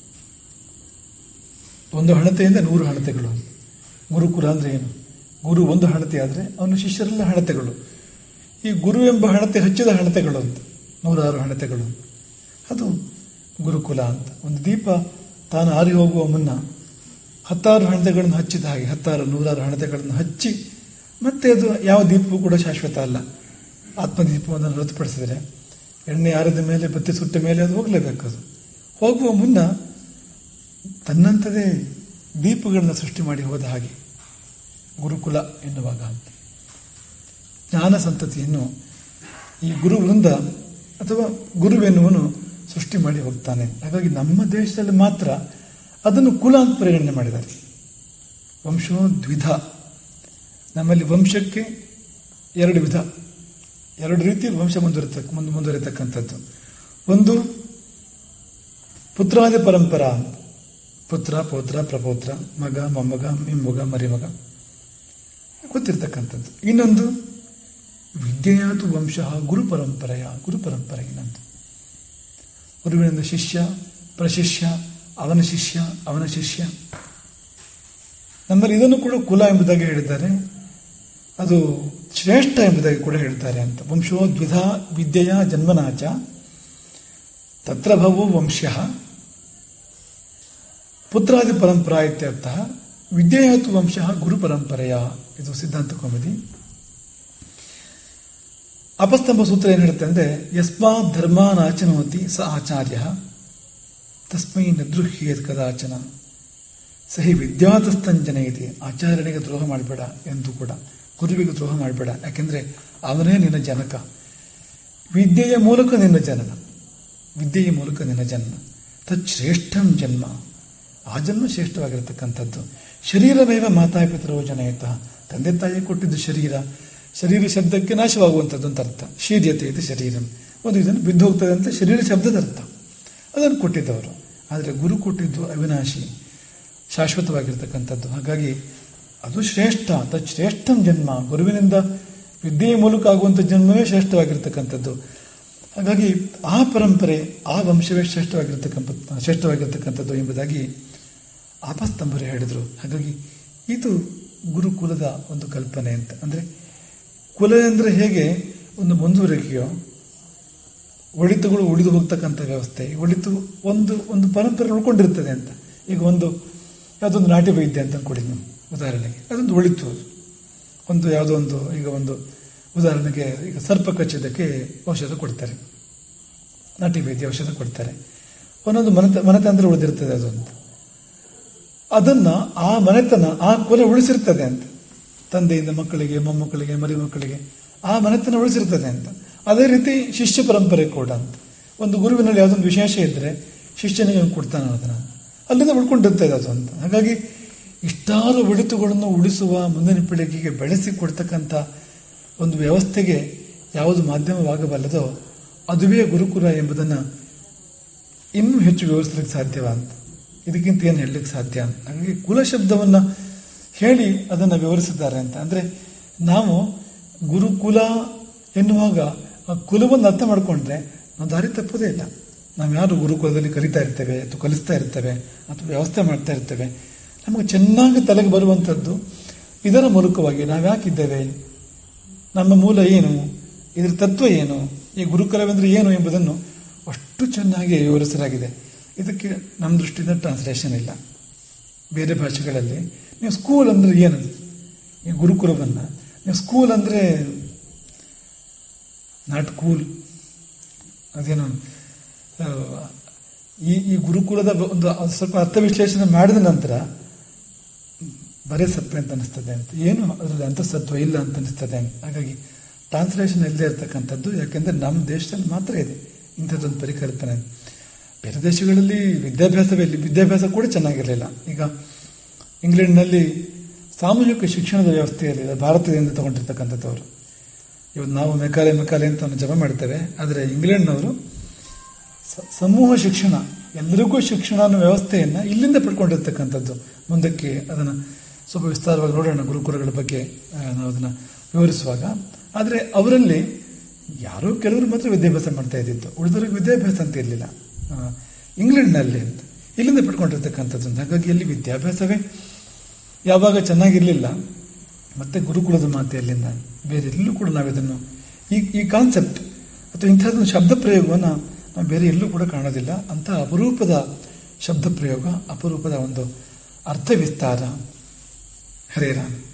ಒಂದು ಹಣತೆಯಿಂದ ನೂರು ಹಣತೆಗಳು ಗುರುಕುಲ ಅಂದ್ರೆ ಏನು ಗುರು ಒಂದು ಹಣತೆ ಆದರೆ ಅವನ ಶಿಷ್ಯರೆಲ್ಲ ಹಣತೆಗಳು ಈ ಗುರು ಎಂಬ ಹಣತೆ ಹಚ್ಚಿದ ಹಣತೆಗಳು ಅಂತ ನೂರಾರು ಹಣತೆಗಳು ಅದು ಗುರುಕುಲ ಅಂತ ಒಂದು ದೀಪ ತಾನು ಆರಿ ಹೋಗುವ ಮುನ್ನ ಹತ್ತಾರು ಹಣತೆಗಳನ್ನು ಹಚ್ಚಿದ ಹಾಗೆ ಹತ್ತಾರು ನೂರಾರು ಹಣತೆಗಳನ್ನು ಹಚ್ಚಿ ಮತ್ತೆ ಅದು ಯಾವ ದೀಪವೂ ಕೂಡ ಶಾಶ್ವತ ಅಲ್ಲ ಆತ್ಮದೀಪವನ್ನು ಹೊರತುಪಡಿಸಿದರೆ ಎಣ್ಣೆ ಆರಿದ ಮೇಲೆ ಬತ್ತಿ ಸುಟ್ಟ ಮೇಲೆ ಅದು ಹೋಗಲೇಬೇಕು ಅದು ಹೋಗುವ ಮುನ್ನ ತನ್ನಂಥದೇ ದೀಪಗಳನ್ನ ಸೃಷ್ಟಿ ಮಾಡಿ ಹೋದ ಹಾಗೆ ಗುರುಕುಲ ಎನ್ನುವಾಗ ಅಂತ ಜ್ಞಾನ ಸಂತತಿಯನ್ನು ಈ ಗುರುವೃಂದ ಅಥವಾ ಗುರುವೆನ್ನುವನು ಸೃಷ್ಟಿ ಮಾಡಿ ಹೋಗ್ತಾನೆ ಹಾಗಾಗಿ ನಮ್ಮ ದೇಶದಲ್ಲಿ ಮಾತ್ರ ಅದನ್ನು ಕುಲ ಅಂತ ಪರಿಗಣನೆ ಮಾಡಿದ್ದಾರೆ ವಂಶೋ ದ್ವಿಧ ನಮ್ಮಲ್ಲಿ ವಂಶಕ್ಕೆ ಎರಡು ವಿಧ ಎರಡು ರೀತಿಯಲ್ಲಿ ವಂಶ ಮುಂದುವರಿತಕ್ಕ ಮುಂದೆ ಮುಂದುವರಿತಕ್ಕಂಥದ್ದು ಒಂದು ಪುತ್ರಾದಿ ಪರಂಪರಾ ಪುತ್ರ ಪೌತ್ರ ಪ್ರಪೌತ್ರ ಮಗ ಮೊಮ್ಮಗ ಮಿಮ್ಮಗ ಮರಿಮಗ ಗೊತ್ತಿರ್ತಕ್ಕಂಥದ್ದು ಇನ್ನೊಂದು ವಿದ್ಯೆಯಾತು ವಂಶ ಗುರು ಪರಂಪರೆಯ ಗುರು ಪರಂಪರೆ ಇನ್ನೊಂದು ಗುರುವಿನಿಂದ ಶಿಷ್ಯ ಪ್ರಶಿಷ್ಯ ಅವನ ಶಿಷ್ಯ ಅವನ ಶಿಷ್ಯ ನಮ್ಮಲ್ಲಿ ಇದನ್ನು ಕೂಡ ಕುಲ ಎಂಬುದಾಗಿ ಹೇಳಿದ್ದಾರೆ ಅದು ಶ್ರೇಷ್ಠ ಎಂಬುದಾಗಿ ಕೂಡ ಹೇಳ್ತಾರೆ ಅಂತ ವಂಶೋ ದ್ವಿಧ ವಿದ್ಯೆಯ ಜನ್ಮನಾಚ ತತ್ರ ಭವೋ ವಂಶ್ಯ ಪುತ್ರಾದಿ ಪರಂಪರಾ ಇತ್ಯರ್ಥ ವಿದ್ಯೆಯಾತು ವಂಶ ಗುರು ಪರಂಪರೆಯ ಇದು ಸಿದ್ಧಾಂತ ಕೌಮುದಿ ಅಪಸ್ತಂಭ ಸೂತ್ರ ಏನು ಹೇಳುತ್ತೆ ಅಂದ್ರೆ ಯಸ್ಮಾತ್ ಧರ್ಮಾನಾಚನೋತಿ ಸ ಆಚಾರ್ಯ ತಸ್ಮೈ ನದೃಹ್ಯೇತ್ ಕದಾಚನ ಸಹಿ ವಿದ್ಯಾತಸ್ತಂಜನ ಇದೆ ಆಚಾರ್ಯನಿಗೆ ದ್ರೋಹ ಮಾಡಬೇಡ ಎಂದು ಕೂಡ ಗುರುವಿಗೆ ದ್ರೋಹ ಮಾಡಬೇಡ ಯಾಕೆಂದ್ರೆ ಅವನೇ ನಿನ್ನ ಜನಕ ವಿದ್ಯೆಯ ಮೂಲಕ ನಿನ್ನ ಜನನ ವಿದ್ಯೆಯ ಮೂಲಕ ನಿನ್ನ ಜನ್ಮ ತತ್ ಶ್ರೇಷ್ಠಂ ಜನ್ಮ ಆ ಜನ್ಮ ಶ್ರೇಷ್ಠವಾಗಿರತಕ್ಕಂಥದ್ದು ಶರೀರಮೇವ ಮಾತಾಪಿತರೋ ಜನಯತ ತಂದೆ ತಾಯಿ ಕೊಟ್ಟಿದ್ದು ಶರೀರ ಶರೀರ ಶಬ್ದಕ್ಕೆ ನಾಶವಾಗುವಂಥದ್ದು ಅಂತ ಅರ್ಥ ಶೀರ್ಯತೆ ಇದು ಶರೀರ ಒಂದು ಇದನ್ನು ಬಿದ್ದು ಹೋಗ್ತದೆ ಅಂತ ಶರೀರ ಶಬ್ದದ ಅರ್ಥ ಅದನ್ನು ಕೊಟ್ಟಿದ್ದವರು ಆದರೆ ಗುರು ಕೊಟ್ಟಿದ್ದು ಅವಿನಾಶಿ ಶಾಶ್ವತವಾಗಿರ್ತಕ್ಕಂಥದ್ದು ಹಾಗಾಗಿ ಅದು ಶ್ರೇಷ್ಠ ತತ್ ಶ್ರೇಷ್ಠಂ ಜನ್ಮ ಗುರುವಿನಿಂದ ವಿದ್ಯೆಯ ಮೂಲಕ ಆಗುವಂಥ ಜನ್ಮವೇ ಶ್ರೇಷ್ಠವಾಗಿರ್ತಕ್ಕಂಥದ್ದು ಹಾಗಾಗಿ ಆ ಪರಂಪರೆ ಆ ವಂಶವೇ ಶ್ರೇಷ್ಠವಾಗಿರ್ತಕ್ಕಂಥ ಶ್ರೇಷ್ಠವಾಗಿರ್ತಕ್ಕಂಥದ್ದು ಎಂಬುದಾಗಿ ಆಪಸ್ತಂಭರು ಹೇಳಿದರು ಹಾಗಾಗಿ ಇದು ಗುರುಕುಲದ ಒಂದು ಕಲ್ಪನೆ ಅಂತ ಅಂದರೆ ಕುಲ ಅಂದರೆ ಹೇಗೆ ಒಂದು ಮುಂದುವರಿಕೆಯೋ ಒಳಿತುಗಳು ಉಳಿದು ಹೋಗ್ತಕ್ಕಂಥ ವ್ಯವಸ್ಥೆ ಈ ಒಳಿತು ಒಂದು ಒಂದು ಪರಂಪರೆ ಉಳ್ಕೊಂಡಿರ್ತದೆ ಅಂತ ಈಗ ಒಂದು ಯಾವುದೊಂದು ನಾಟಿ ವೈದ್ಯ ಅಂತ ಅನ್ಕೊಡಿ ನೀವು ಉದಾಹರಣೆಗೆ ಅದೊಂದು ಒಳಿತು ಅದು ಒಂದು ಯಾವುದೋ ಒಂದು ಈಗ ಒಂದು ಉದಾಹರಣೆಗೆ ಈಗ ಸರ್ಪ ಕಚ್ಚಿದ್ದಕ್ಕೆ ಔಷಧ ಕೊಡ್ತಾರೆ ನಾಟಿ ವೈದ್ಯ ಔಷಧ ಕೊಡ್ತಾರೆ ಒಂದೊಂದು ಮನೆತ ಮನೆತಂತ್ರ ಉಳಿದಿರ್ತದೆ ಅದು ಅಂತ ಅದನ್ನ ಆ ಮನೆತನ ಆ ಕುಲ ಉಳಿಸಿರ್ತದೆ ಅಂತ ತಂದೆಯಿಂದ ಮಕ್ಕಳಿಗೆ ಮೊಮ್ಮಕ್ಕಳಿಗೆ ಮರಿ ಮಕ್ಕಳಿಗೆ ಆ ಮನೆತನ ಉಳಿಸಿರ್ತದೆ ಅಂತ ಅದೇ ರೀತಿ ಶಿಷ್ಯ ಪರಂಪರೆ ಕೂಡ ಅಂತ ಒಂದು ಗುರುವಿನಲ್ಲಿ ಯಾವುದೊಂದು ವಿಶೇಷ ಇದ್ರೆ ಶಿಷ್ಯನಿಗೆ ಅವ್ನು ಕೊಡ್ತಾನೆ ಅದನ್ನ ಅಲ್ಲಿಂದ ಉಳ್ಕೊಂಡಿರ್ತದೆ ಅದು ಅಂತ ಹಾಗಾಗಿ ಇಷ್ಟಾರು ಒಳಿತುಗಳನ್ನು ಉಳಿಸುವ ಮುಂದಿನ ಪೀಳಿಗೆಗೆ ಬೆಳೆಸಿ ಕೊಡ್ತಕ್ಕಂಥ ಒಂದು ವ್ಯವಸ್ಥೆಗೆ ಯಾವುದು ಮಾಧ್ಯಮವಾಗಬಲ್ಲದೋ ಅದುವೇ ಗುರುಕುಲ ಎಂಬುದನ್ನು ಇನ್ನೂ ಹೆಚ್ಚು ವಿವರಿಸಲಿಕ್ಕೆ ಸಾಧ್ಯವ ಅಂತ ಇದಕ್ಕಿಂತ ಏನು ಹೇಳಲಿಕ್ಕೆ ಸಾಧ್ಯ ಅಂತ ಹಾಗಾಗಿ ಕುಲ ಶಬ್ದವನ್ನ ಹೇಳಿ ಅದನ್ನು ವಿವರಿಸಿದ್ದಾರೆ ಅಂತ ಅಂದ್ರೆ ನಾವು ಗುರುಕುಲ ಎನ್ನುವಾಗ ಆ ಕುಲವನ್ನು ಅರ್ಥ ಮಾಡಿಕೊಂಡ್ರೆ ನಾವು ದಾರಿ ತಪ್ಪೋದೇ ಇಲ್ಲ ನಾವು ಯಾರು ಗುರುಕುಲದಲ್ಲಿ ಕಲಿತಾ ಇರ್ತೇವೆ ಅಥವಾ ಕಲಿಸ್ತಾ ಇರ್ತೇವೆ ಅಥವಾ ವ್ಯವಸ್ಥೆ ಮಾಡ್ತಾ ಇರ್ತೇವೆ ನಮಗೆ ಚೆನ್ನಾಗಿ ತಲೆಗೆ ಬರುವಂಥದ್ದು ಇದರ ಮೂಲಕವಾಗಿ ನಾವು ಯಾಕಿದ್ದೇವೆ ನಮ್ಮ ಮೂಲ ಏನು ಇದರ ತತ್ವ ಏನು ಈ ಗುರುಕುಲವೆಂದ್ರೆ ಏನು ಎಂಬುದನ್ನು ಅಷ್ಟು ಚೆನ್ನಾಗಿ ವಿವರಿಸಲಾಗಿದೆ ಇದಕ್ಕೆ ನಮ್ಮ ದೃಷ್ಟಿಯಿಂದ ಟ್ರಾನ್ಸ್ಲೇಷನ್ ಇಲ್ಲ ಬೇರೆ ಭಾಷೆಗಳಲ್ಲಿ ನೀವು ಸ್ಕೂಲ್ ಅಂದ್ರೆ ಏನದು ಈ ಗುರುಕುಲವನ್ನ ನೀವು ಸ್ಕೂಲ್ ಅಂದ್ರೆ ನಾಟ್ ಕೂಲ್ ಅದೇನು ಆ, ಈ ಈ ಗುರುಕುಲದ ಒಂದು ಸ್ವಲ್ಪ ಅರ್ಥ ವಿಶ್ಲೇಷಣೆ ಮಾಡಿದ ನಂತರ ಬರೇ ಸತ್ವ ಅಂತ ಅನಿಸ್ತದೆ ಅಂತ ಏನು ಅದರಲ್ಲಿ ಅಂತಸತ್ವ ಇಲ್ಲ ಅಂತ ಅನಿಸ್ತದೆ ಅಂತ ಹಾಗಾಗಿ ಟ್ರಾನ್ಸ್ಲೇಷನ್ ಇಲ್ಲದೆ ಇರತಕ್ಕಂಥದ್ದು ಯಾಕೆಂದ್ರೆ ನಮ್ಮ ದೇಶದಲ್ಲಿ ಮಾತ್ರ ಇದೆ ಇಂಥದ್ದೊಂದು ಪರಿಕಲ್ಪನೆ ಬೇರೆ ದೇಶಗಳಲ್ಲಿ ವಿದ್ಯಾಭ್ಯಾಸವೇ ಇಲ್ಲಿ ವಿದ್ಯಾಭ್ಯಾಸ ಕೂಡ ಚೆನ್ನಾಗಿರಲಿಲ್ಲ ಈಗ ಇಂಗ್ಲೆಂಡ್ನಲ್ಲಿ ಸಾಮೂಹಿಕ ಶಿಕ್ಷಣದ ವ್ಯವಸ್ಥೆಯಲ್ಲಿ ಭಾರತದಿಂದ ತಗೊಂಡಿರ್ತಕ್ಕಂಥದ್ದವರು ಇವತ್ತು ನಾವು ಮೆಕಾಲೆ ಮೆಕಾಲೆ ಅಂತ ಒಂದು ಜಪ ಮಾಡ್ತೇವೆ ಆದರೆ ಇಂಗ್ಲೆಂಡ್ನವರು ಸ- ಸಮೂಹ ಶಿಕ್ಷಣ ಎಲ್ಲರಿಗೂ ಶಿಕ್ಷಣ ಅನ್ನೋ ವ್ಯವಸ್ಥೆಯನ್ನ ಇಲ್ಲಿಂದ ಪಡ್ಕೊಂಡಿರ್ತಕ್ಕಂಥದ್ದು ಮುಂದಕ್ಕೆ ಅದನ್ನು ಸ್ವಲ್ಪ ವಿಸ್ತಾರವಾಗಿ ನೋಡೋಣ ಗುರುಕುಲಗಳ ಬಗ್ಗೆ ಆ, ನಾವು ಅದನ್ನ ವಿವರಿಸುವಾಗ ಆದರೆ ಅವರಲ್ಲಿ ಯಾರೋ ಕೆಲವರು ಮಾತ್ರ ವಿದ್ಯಾಭ್ಯಾಸ ಮಾಡ್ತಾ ಇದ್ದಿತ್ತು ಉಳಿದವರಿಗೆ ವಿದ್ಯಾಭ್ಯಾಸ ಅಂತ ಇರಲಿಲ್ಲ ಇಂಗ್ಲೆಂಡ್ನಲ್ಲಿ ಅಂತ ಇಲ್ಲಿಂದ ಪಡ್ಕೊಂಡಿರ್ತಕ್ಕಂಥದ್ದು ಅಂತ. ಹಾಗಾಗಿ ಅಲ್ಲಿ ವಿದ್ಯಾಭ್ಯಾಸವೇ ಯಾವಾಗ ಚೆನ್ನಾಗಿರಲಿಲ್ಲ ಮತ್ತೆ ಗುರುಕುಲದ ಮಾತೆ ಅಲ್ಲಿಂದ ಬೇರೆ ಎಲ್ಲೂ ಕೂಡ ನಾವಿದನ್ನು ಈ ಈ ಕಾನ್ಸೆಪ್ಟ್ ಅಥವಾ ಇಂಥದ್ದೊಂದು ಶಬ್ದ ಪ್ರಯೋಗವನ್ನು ನಾವು ಬೇರೆ ಎಲ್ಲೂ ಕೂಡ ಕಾಣೋದಿಲ್ಲ ಅಂತ ಅಪರೂಪದ ಶಬ್ದ ಪ್ರಯೋಗ ಅಪರೂಪದ ಒಂದು ಅರ್ಥ ವಿಸ್ತಾರ ಹರೇ ರಾಮ್